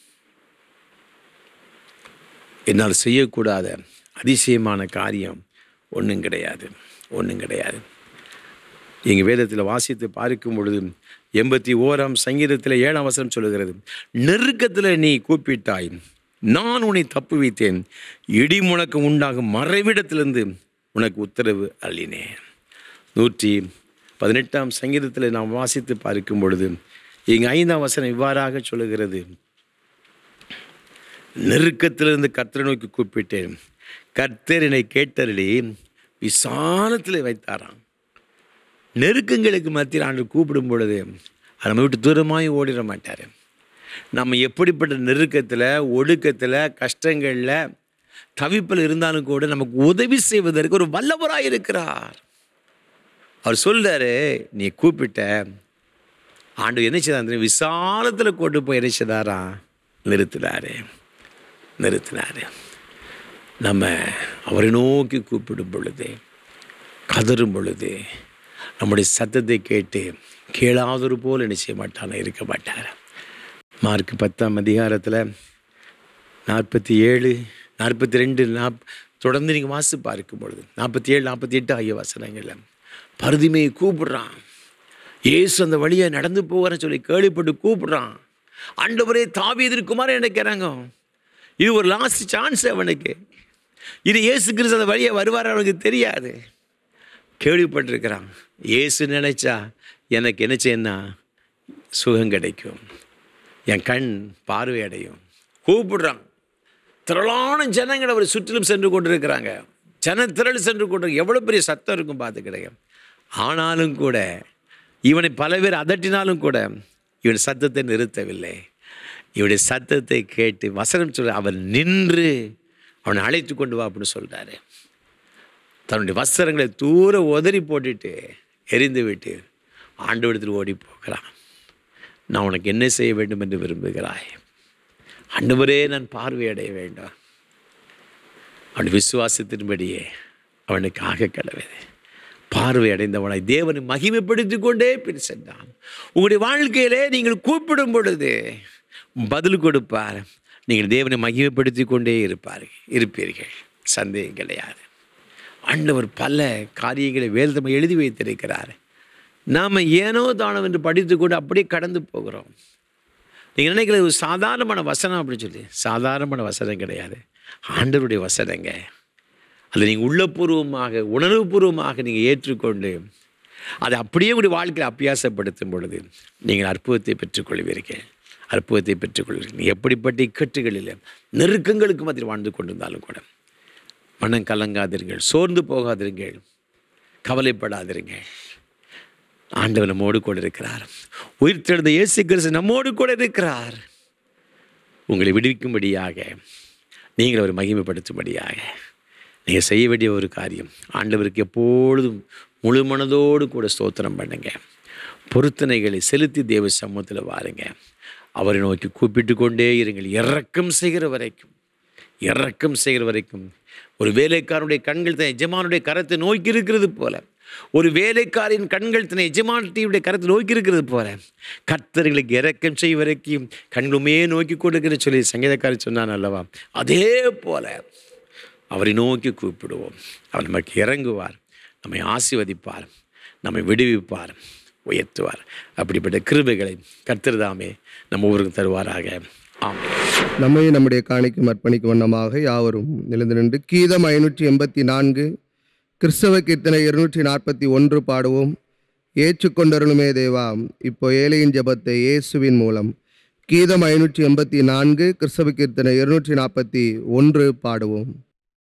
என்னால் செய்யக்கூடாத அதிசயமான காரியம் ஒன்றும் கிடையாது ஒன்றும் கிடையாது இங்கு வேதத்தில் வாசித்து பார்க்கும் பொழுது எண்பத்தி ஓராம் சங்கீதத்தில் ஏழாம் வசனம் சொல்லுகிறது நெருக்கத்தில் நீ கூப்பிட்டாய் நான் உன்னை தப்பு வைத்தேன் இடி முழக்கம் உண்டாகும் மறைவிடத்திலிருந்து உனக்கு உத்தரவு அள்ளினேன் நூற்றி பதினெட்டாம் சங்கீதத்தில் நாம் வாசித்து பார்க்கும் பொழுது இங்கு ஐந்தாம் வசனம் இவ்வாறாக சொல்லுகிறது நெருக்கத்திலிருந்து கர்த்தரை நோக்கி கூப்பிட்டேன் கர்த்தர் என்னை கேட்டருளி விசாலத்தில் வைத்தாராம் நெருக்கங்களுக்கு மத்தியில் ஆண்டு கூப்பிடும் பொழுது அது நம்ம விட்டு தூரமாய் ஓடிட மாட்டார் நம்ம எப்படிப்பட்ட நெருக்கத்தில் ஒடுக்கத்தில் கஷ்டங்களில் தவிப்பில் இருந்தாலும் கூட நமக்கு உதவி செய்வதற்கு ஒரு வல்லவராய் இருக்கிறார் அவர் சொல்றாரு நீ கூப்பிட்ட ஆண்டு என்ன செய்தார் விசாலத்தில் கொண்டு போய் என்ன செய்தாரா நிறுத்தினாரு நிறுத்தினாரு நம்ம அவரை நோக்கி கூப்பிடும் பொழுது கதறும் பொழுது நம்முடைய சத்தத்தை கேட்டு கேளாதொரு போல் என்ன செய்ய மாட்டான இருக்க மாட்டார் மார்க் பத்தாம் அதிகாரத்தில் நாற்பத்தி ஏழு நாற்பத்தி ரெண்டு நாப் தொடர்ந்து நீங்கள் வாசி பார்க்கும் பொழுது நாற்பத்தி ஏழு நாற்பத்தி எட்டு ஆகிய வசனங்களில் பருதிமையை கூப்பிடுறான் இயேசு அந்த வழியை நடந்து போகிறேன்னு சொல்லி கேள்விப்பட்டு கூப்பிடுறான் ஆண்டவரே தாவீதிற்குமாரே நினைக்கிறாங்க இது ஒரு லாஸ்ட் சான்ஸ் அவனுக்கு இது இயேசு கிறிஸ்து அந்த வழியை வருவார் அவனுக்கு தெரியாது கேள்விப்பட்டிருக்கிறான் இயேசு நினைச்சா எனக்கு என்ன செய்யணும் சுகம் கிடைக்கும் என் கண் பார்வை அடையும் கூப்பிடுறான் திரளான ஜனங்கள் அவர் சுற்றிலும் சென்று கொண்டிருக்கிறாங்க ஜன திரள் சென்று கொண்டு எவ்வளோ பெரிய சத்தம் இருக்கும் பார்த்து கிடைக்கும் ஆனாலும் கூட இவனை பல பேர் அதட்டினாலும் கூட இவன் சத்தத்தை நிறுத்தவில்லை இவனுடைய சத்தத்தை கேட்டு வசனம் சொல்ல அவன் நின்று அவனை அழைத்து கொண்டு வா அப்படின்னு சொல்கிறாரு தன்னுடைய வஸ்திரங்களை தூர உதறி போட்டுட்டு எரிந்து விட்டு ஆண்டவடத்தில் ஓடி போகிறான் நான் உனக்கு என்ன செய்ய வேண்டும் என்று விரும்புகிறாய் ஆண்டவரே நான் பார்வையடைய வேண்டும் அவன் விசுவாசத்தின்படியே அவனுக்கு ஆக கடவுது பார்வை அடைந்தவனாய் தேவனை மகிமைப்படுத்தி கொண்டே பின் சென்றான் உங்களுடைய வாழ்க்கையிலே நீங்கள் கூப்பிடும் பொழுது பதில் கொடுப்பார் நீங்கள் தேவனை மகிமைப்படுத்தி கொண்டே இருப்பார் இருப்பீர்கள் சந்தேகம் கிடையாது ஆண்டவர் பல காரியங்களை வேதமை எழுதி வைத்திருக்கிறார் நாம் ஏனோ தானம் என்று படித்து கொண்டு அப்படியே கடந்து போகிறோம் நீங்கள் நினைக்கிறது ஒரு சாதாரணமான வசனம் அப்படின்னு சொல்லி சாதாரணமான வசனம் கிடையாது ஆண்டவருடைய வசனங்க அதை நீங்கள் உள்ளபூர்வமாக உணர்வுபூர்வமாக நீங்கள் ஏற்றுக்கொண்டு அதை அப்படியே உங்களுடைய வாழ்க்கையில் அபியாசப்படுத்தும் பொழுது நீங்கள் அற்புதத்தை பெற்றுக்கொள்வீர்கள் அற்புதத்தை பெற்றுக்கொள்வீர்கள் நீங்கள் எப்படிப்பட்ட இக்கட்டுகளில் நெருக்கங்களுக்கு மத்தியில் வாழ்ந்து கொண்டிருந்தாலும் கூட மனம் கலங்காதிருங்கள் சோர்ந்து போகாதிருங்கள் கவலைப்படாதிருங்கள் ஆண்டவர் நம்மோடு கூட இருக்கிறார் உயிர்த்தெழுந்த இயேசு கிறிஸ்து நம்மோடு கூட இருக்கிறார் உங்களை விடுவிக்கும்படியாக நீங்கள் அவர் மகிமைப்படுத்தும்படியாக நீங்கள் செய்ய வேண்டிய ஒரு காரியம் ஆண்டவருக்கு எப்பொழுதும் முழு மனதோடு கூட ஸ்தோத்திரம் பண்ணுங்க பொருத்தனைகளை செலுத்தி தேவ சமூகத்தில் வாருங்க அவரை நோக்கி கூப்பிட்டு கொண்டே இருங்கள் இறக்கம் செய்கிற வரைக்கும் இறக்கம் செய்கிற வரைக்கும் ஒரு வேலைக்காரனுடைய கண்கள் தன் எஜமானுடைய கரத்தை நோக்கி இருக்கிறது போல ஒரு வேலைக்காரின் கண்கள் தன் எஜமானுடைய கரத்தை நோக்கி இருக்கிறது போல கர்த்தர்களுக்கு இறக்கம் செய்ய வரைக்கும் கண்களுமே நோக்கி கொடுக்கிற சொல்லி சங்கீதக்காரி சொன்னான் அல்லவா அதே போல அவரை நோக்கி கூப்பிடுவோம் அவர் நமக்கு இறங்குவார் நம்மை ஆசீர்வதிப்பார் நம்மை விடுவிப்பார் உயர்த்துவார் அப்படிப்பட்ட கிருபைகளை கர்த்தர்தாமே நம்ம ஊருக்கு தருவாராக ஆமென் நம்மை நம்முடைய காணிக்கும் அர்ப்பணிக்கும் வண்ணமாக யாவரும் எழுந்து நின்று கீதம் ஐநூற்றி எண்பத்தி நான்கு கிறிஸ்தவ கீர்த்தனை இருநூற்றி நாற்பத்தி ஒன்று பாடுவோம் ஏற்றுக்கொண்டருளுமே தேவா இப்போ ஏழையின் ஜெபத்தை இயேசுவின் மூலம் கீதம் ஐநூற்றி எண்பத்தி நான்கு கிறிஸ்தவ கீர்த்தனை இருநூற்றி நாற்பத்தி ஒன்று பாடுவோம்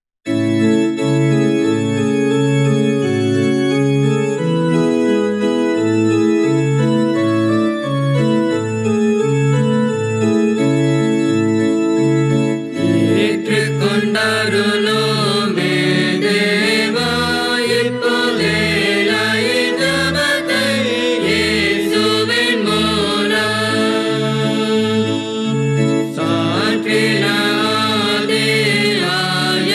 ஏற்றுக்கொண்டருளுமே தேவா இப்போதேலாயின் ஜெபத்தை இயேசுவின் மூலம் சாற்றினாதே ஆய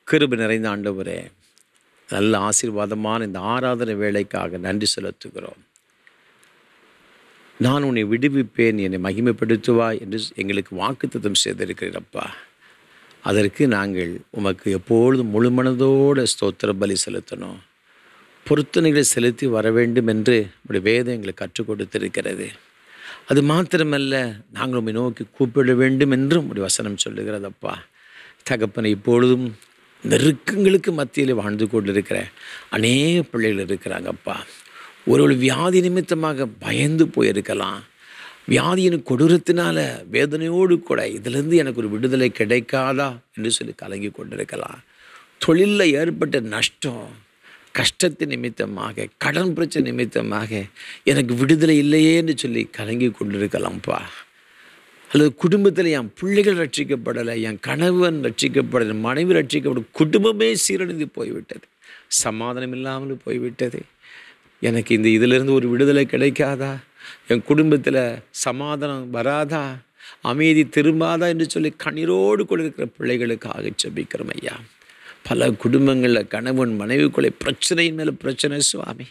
கிருபை நிறைந்த ஆண்டவரே நல்ல ஆசீர்வாதமான இந்த ஆராதனை வேலைக்காக நன்றி செலுத்துகிறோம் நான் உன்னை விடுவிப்பேன் என்னை மகிமைப்படுத்துவாய் என்று எங்களுக்கு வாக்குத்தத்தம் செய்திருக்கிறீரப்பா அதற்கு நாங்கள் உமக்கு எப்பொழுதும் முழு மனதோடு ஸ்தோத்திர பலி செலுத்தணும் பொருத்தனைகளை செலுத்தி வர வேண்டும் என்று உடைய வேதம் எங்களுக்கு கற்றுக் கொடுத்திருக்கிறது அது மாத்திரமல்ல நாங்கள் உம்மை நோக்கி கூப்பிட வேண்டும் என்றும் உடைய வசனம் சொல்லுகிறதப்பா தகப்பனை இப்பொழுதும் நெருக்கங்களுக்கு மத்தியில் வாழ்ந்து கொண்டிருக்கிற அநேக பிள்ளைகள் இருக்கிறாங்கப்பா ஒரு வியாதி நிமித்தமாக பயந்து போயிருக்கலாம் வியாதியின் கொடூரத்தினால வேதனையோடு கூட இதிலிருந்து எனக்கு ஒரு விடுதலை கிடைக்காதா என்று சொல்லி கலங்கி கொண்டிருக்கலாம் தொழிலில் ஏற்பட்ட நஷ்டம் கஷ்டத்தின் நிமித்தமாக கடன் பிரச்சனை நிமித்தமாக எனக்கு விடுதலை இல்லையே என்று சொல்லி கலங்கி கொண்டிருக்கலாம்ப்பா அல்லது குடும்பத்தில் என் பிள்ளைகள் ரட்சிக்கப்படலை என் கணவன் ரட்சிக்கப்படலை மனைவி ரட்சிக்கப்பட குடும்பமே சீரழிந்து போய்விட்டது சமாதானம் இல்லாமல் போய்விட்டது எனக்கு இந்த இதிலிருந்து ஒரு விடுதலை கிடைக்காதா என் குடும்பத்தில் சமாதானம் வராதா அமைதி திரும்பாதா என்று சொல்லி கண்ணீரோடு கொண்டிருக்கிற பிள்ளைகளுக்காக ஜெபிக்கிறோம் ஐயா பல குடும்பங்களில் கணவன் மனைவிக்குள்ளே பிரச்சனையின் மேலே பிரச்சனை சுவாமி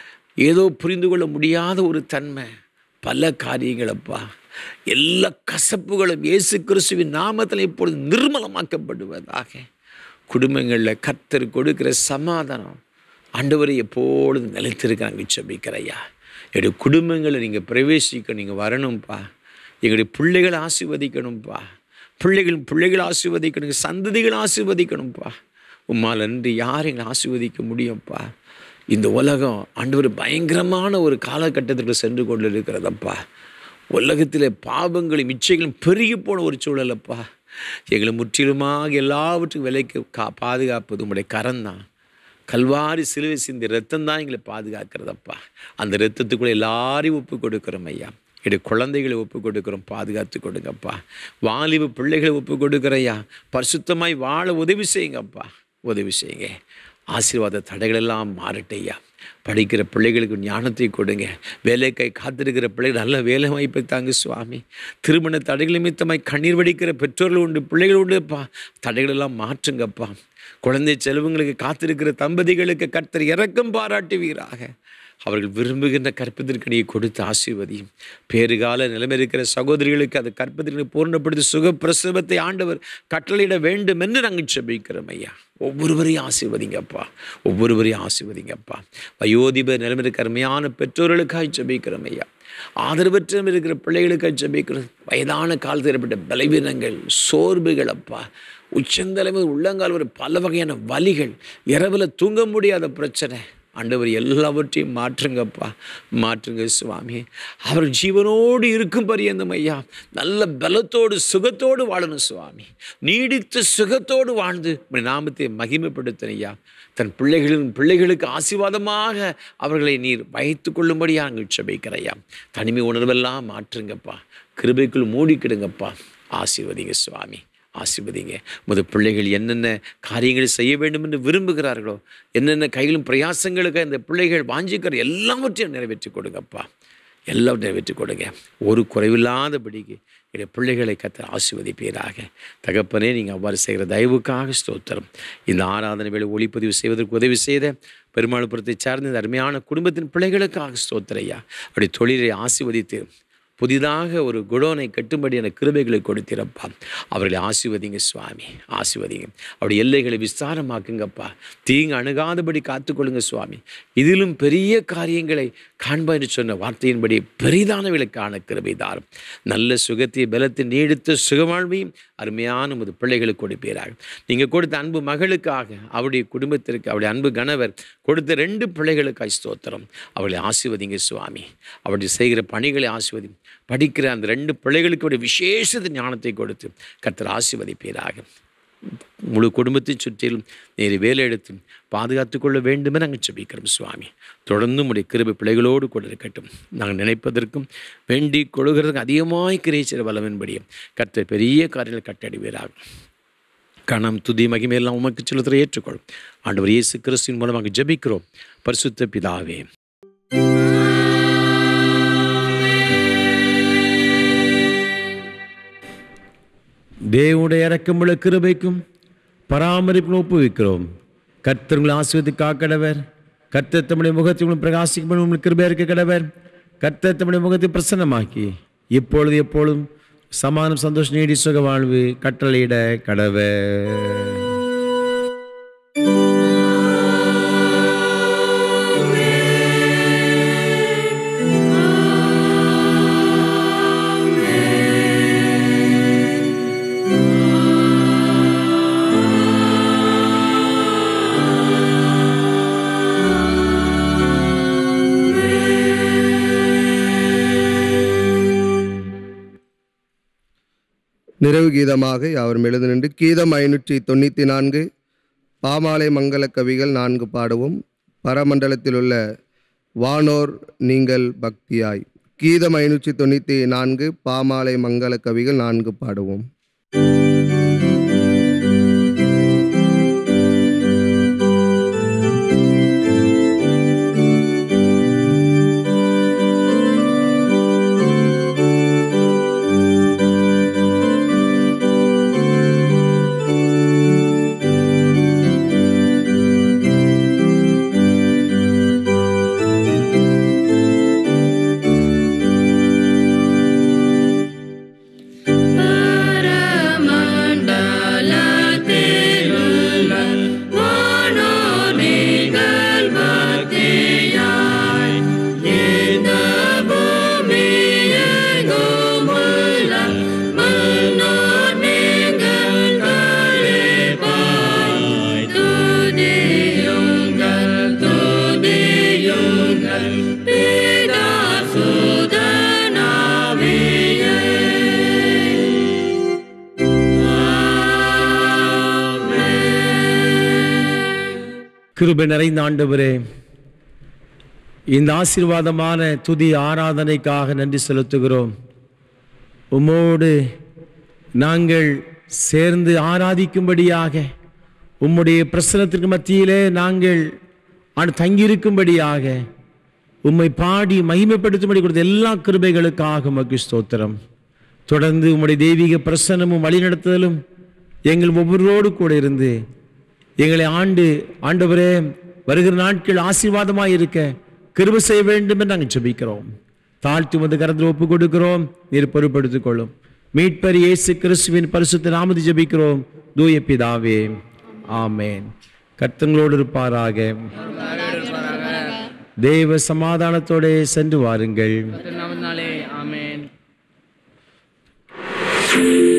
ஏதோ புரிந்து கொள்ள முடியாத ஒரு தன்மை பல காரியங்களப்பா எல்லா கசப்புகளும் இயேசு கிறிஸ்துவின் நாமத்தில் இப்பொழுது நிர்மலமாக்கப்படுவதாக குடும்பங்களில் கர்த்தர் கொடுக்கிற சமாதானம் ஆண்டவரை எப்பொழுதும் நிலைத்திருக்கிறாங்க செபிக்கிறையா என்னுடைய குடும்பங்களை நீங்கள் பிரவேசிக்க நீங்கள் வரணும்ப்பா எங்களுடைய பிள்ளைகளை ஆசீர்வதிக்கணும்ப்பா பிள்ளைகள் பிள்ளைகள் ஆசீர்வதிக்கணும் சந்ததிகள் ஆசீர்வதிக்கணும்ப்பா உம்மால் அன்று யார் எங்களை ஆசீர்வதிக்க முடியும்ப்பா இந்த உலகம் ஆண்டவர் பயங்கரமான ஒரு காலகட்டத்திற்கு சென்று கொண்டு இருக்கிறதப்பா உலகத்தில் பாவங்களும் இச்சைகளும் பெருகி போன ஒரு சூழலப்பா எங்களை முற்றிலுமாக எல்லாவற்றுக்கும் விலைக்கு கா பாதுகாப்பது உங்களுடைய கரம்தான் கல்வாரி சிலுவை சிந்தி ரத்தம் தான் எங்களை பாதுகாக்கிறதப்பா அந்த ரத்தத்துக்குள்ளே எல்லாரையும் ஒப்பு கொடுக்குறோம் ஐயா என்னுடைய குழந்தைகளை ஒப்பு கொடுக்குறோம் பாதுகாத்து கொடுங்கப்பா வாலிப பிள்ளைகளை ஒப்பு கொடுக்குறையா பரிசுத்தமாய் வாழ உதவி செய்யுங்கப்பா உதவி செய்யுங்க ஆசீர்வாத தடைகளெல்லாம் மாறட்டையா படிக்கிற பிள்ளைகளுக்கு ஞானத்தை கொடுங்க வேலைக்கை காத்திருக்கிற பிள்ளைகள் நல்ல வேலை வாய்ப்பை தாங்க சுவாமி திருமண தடைகள் நிமித்தமாய் கண்ணீர் வடிக்கிற பெற்றோர்கள் உண்டு பிள்ளைகள் உண்டுப்பா தடைகளெல்லாம் மாற்றுங்கப்பா குழந்தை செலவுங்களுக்கு காத்திருக்கிற தம்பதிகளுக்கு கர்த்தர் இறக்கம் பாராட்டுவீராக அவர்கள் விரும்புகின்ற கற்பதற்கனியை கொடுத்து ஆசீர்வதியும் பேறுகால நிலைமை இருக்கிற சகோதரிகளுக்கு அது கற்பதற்கு பூர்ணப்படுத்தி சுகப்பிரசவத்தை ஆண்டவர் கட்டளையிட வேண்டும் என்று நாங்கள் செபிக்கிறோம் ஐயா ஒவ்வொருவரையும் ஆசீர்வதிங்கப்பா ஒவ்வொருவரையும் ஆசீர்வதிங்கப்பா வயோதிப நிலைமை இருக்கிற அருமையான பெற்றோர்களுக்காக செபிக்கிறோம் ஐயா ஆதரவற்ற இருக்கிற பிள்ளைகளுக்காக ஜெபிக்கிறோம் வயதான காலத்தில் ஏற்பட்ட பலவீனங்கள் சோர்வுகள் அப்பா உச்சந்தலைமை உள்ளங்கால் ஒரு பல வகையான வலிகள் இரவில் தூங்க முடியாத பிரச்சனை ஆண்டவர் எல்லாவற்றையும் மாற்றுங்கப்பா மாற்றுங்க சுவாமி அவர் ஜீவனோடு இருக்கும் பரியந்தம் ஐயா நல்ல பலத்தோடு சுகத்தோடு வாழணும் சுவாமி நீடித்த சுகத்தோடு வாழ்ந்து உம்முடைய நாமத்தை மகிமைப்படுத்தின ஐயா தன் பிள்ளைகளின் பிள்ளைகளுக்கு ஆசீர்வாதமாக அவர்களை நீர் வைத்து கொள்ளும்படியாக நாங்கள் செபிக்கிறையா தனிமை உணர்வெல்லாம் மாற்றுங்கப்பா கிருபைக்குள் மூடிக்கிடுங்கப்பா ஆசீர்வதிங்க சுவாமி ஆசீர்வதிங்க முத பிள்ளைகள் என்னென்ன காரியங்களை செய்ய வேண்டும் என்று விரும்புகிறார்களோ என்னென்ன கையிலும் பிரயாசங்களுக்கு இந்த பிள்ளைகள் வாஞ்சிக்கிற எல்லாவற்றையும் நிறைவேற்றி கொடுங்கப்பா எல்லாம் நிறைவேற்றி கொடுங்க ஒரு குறைவில்லாதபடிக்கு என்னுடைய பிள்ளைகளை கத்த ஆசீர்வதிப்பீராக தகப்பனே நீங்கள் அவ்வாறு செய்கிற தயவுக்காக ஸ்தோத்திரம் இந்த ஆராதனை வேலை ஒளிப்பதிவு செய்வதற்கு உதவி செய்த பெருமாள்புரத்தை சார்ந்த இந்த அருமையான குடும்பத்தின் பிள்ளைகளுக்காக ஸ்தோத்திரையா அப்படி தொழிலை ஆசீர்வதித்து புதிதாக ஒரு குடோனை கட்டும்படியான கிருபைகளை கொடுத்திரப்பா அவர்களை ஆசிர்வதிங்க சுவாமி ஆசிர்வதிங்க அவருடைய எல்லைகளை விஸ்தாரமாக்குங்கப்பா தீங்கு அணுகாதபடி காத்துக்கொள்ளுங்க சுவாமி இதிலும் பெரிய காரியங்களை காண்பா என்று சொன்ன வார்த்தையின்படி பெரிதானவர்களை காண கிருபை தாரும் நல்ல சுகத்தை பலத்தை நீடித்த சுகவாழ்வையும் அருமையான உமது பிள்ளைகளுக்கு கொடுப்பீராக நீங்கள் கொடுத்த அன்பு மகளுக்காக அவருடைய குடும்பத்திற்கு அவருடைய அன்பு கணவர் கொடுத்த ரெண்டு பிள்ளைகளுக்காய் ஸ்தோத்திரம் அவர்களை ஆசிர்வதிங்க சுவாமி அவருடைய செய்கிற பணிகளை ஆசிர்வதி படிக்கிற அந்த ரெண்டு பிள்ளைகளுக்கு ஒரு விசேஷ ஞானத்தை கொடுத்து கர்த்தர் ஆசிர்வதிப்பீராக முழு குடும்பத்தை சுற்றிலும் நேரு வேலை எடுத்து பாதுகாத்து கொள்ள வேண்டுமே நாங்கள் செபிக்கிறோம் சுவாமி தொடர்ந்து உடைய கிருபை பிள்ளைகளோடு கூட இருக்கட்டும் நாங்கள் நினைப்பதற்கும் வேண்டி கொள்கிறதுக்கு அதிகமாய் கிரேச்சிற வல்லவன்படியும் கர்த்தர் பெரிய காரியங்கள் கட்டடிவீராக கணம் துதி மகிமையெல்லாம் உமக்கு செலுத்துகிற ஏற்றுக்கொள்ளும் ஆண்டவர் இயேசு கிறிஸ்துவின் மூலமாக ஜெபிக்கிறோம் பரிசுத்த பிதாவே தேவனுடைய இறக்கமுள்ள கிருபைக்கும் பராமரிப்பு ஒப்புவிக்கிறோம் கர்த்தர் உங்களை ஆசிரியத்து காக்கடவர் கர்த்தர் தம்முடைய முகத்தை உங்களுக்கு பிரகாசிக்கும் உங்களுக்கு கிருபை இருக்க கடவர் கர்த்தர் தம்முடைய முகத்தை பிரசன்னமாக்கி இப்பொழுது எப்பொழுதும் சமாதானம் சந்தோஷம் நீடி சுக வாழ்வு கட்டளையிட கடவர் நிறைவு கீதமாக யாவரும் எழுந்து நின்று கீதம் ஐநூற்றி தொண்ணூற்றி நான்கு பாமாலை மங்கள கவிகள் நான்கு பாடவும் பரமண்டலத்தில் உள்ள வானோர் நீங்கள் பக்தியாய் கீதம் ஐநூற்றி தொண்ணூற்றி நான்கு பாமாலை மங்கள கவிகள் நான்கு பாடுவோம் பரமண்டலத்திலுள்ள வானோர்கள் பக்தியாய் இந்த பூமியெங்கும் உள்ள மன்னோர் நீங்கள் களிப்பாய் துதியுங்கள் துதியுங்கள் பிதா சுதனாவியே கிருபை நிறைந்த ஆண்டவரே இந்த ஆசீர்வாதமான துதி ஆராதனைக்காக நன்றி செலுத்துகிறோம் உம்மோடு நாங்கள் சேர்ந்து ஆராதிக்கும்படியாக உம்முடைய பிரசனத்திற்கு மத்தியிலே நாங்கள் ஆண்டு தங்கியிருக்கும்படியாக உம்மை பாடி மகிமைப்படுத்தும்படி கொடுத்த எல்லா கிருபைகளுக்காக உமக்கு ஸ்தோத்திரம் தொடர்ந்து உம்முடைய தெய்வீக பிரசனமும் வழிநடத்துதலும் எங்கள் ஒவ்வொருவரோடு கூட இருந்து எங்களை ஆண்டு ஆண்டவரே வருகிற நாட்கள் ஆசீர்வாதமாய் இருக்க கிருபை செய்ய வேண்டும் என்று நாங்கள் ஜெபிக்கிறோம் தாழ்த்தி வந்து கரத்தில் ஒப்பு கொடுக்கிறோம் நீர் பொறுப்படுத்திக் கொள்ளும் மீட்பர் இயேசு கிறிஸ்துவின் பரிசுத்த நாமதி ஜெபிக்கிறோம் தூய பிதாவே ஆமென் கர்த்தங்களோடு இருப்பாராக தேவ சமாதானத்தோടെ சென்று வாருங்கள் நாமத்தினாலே ஆமென் ஆமென்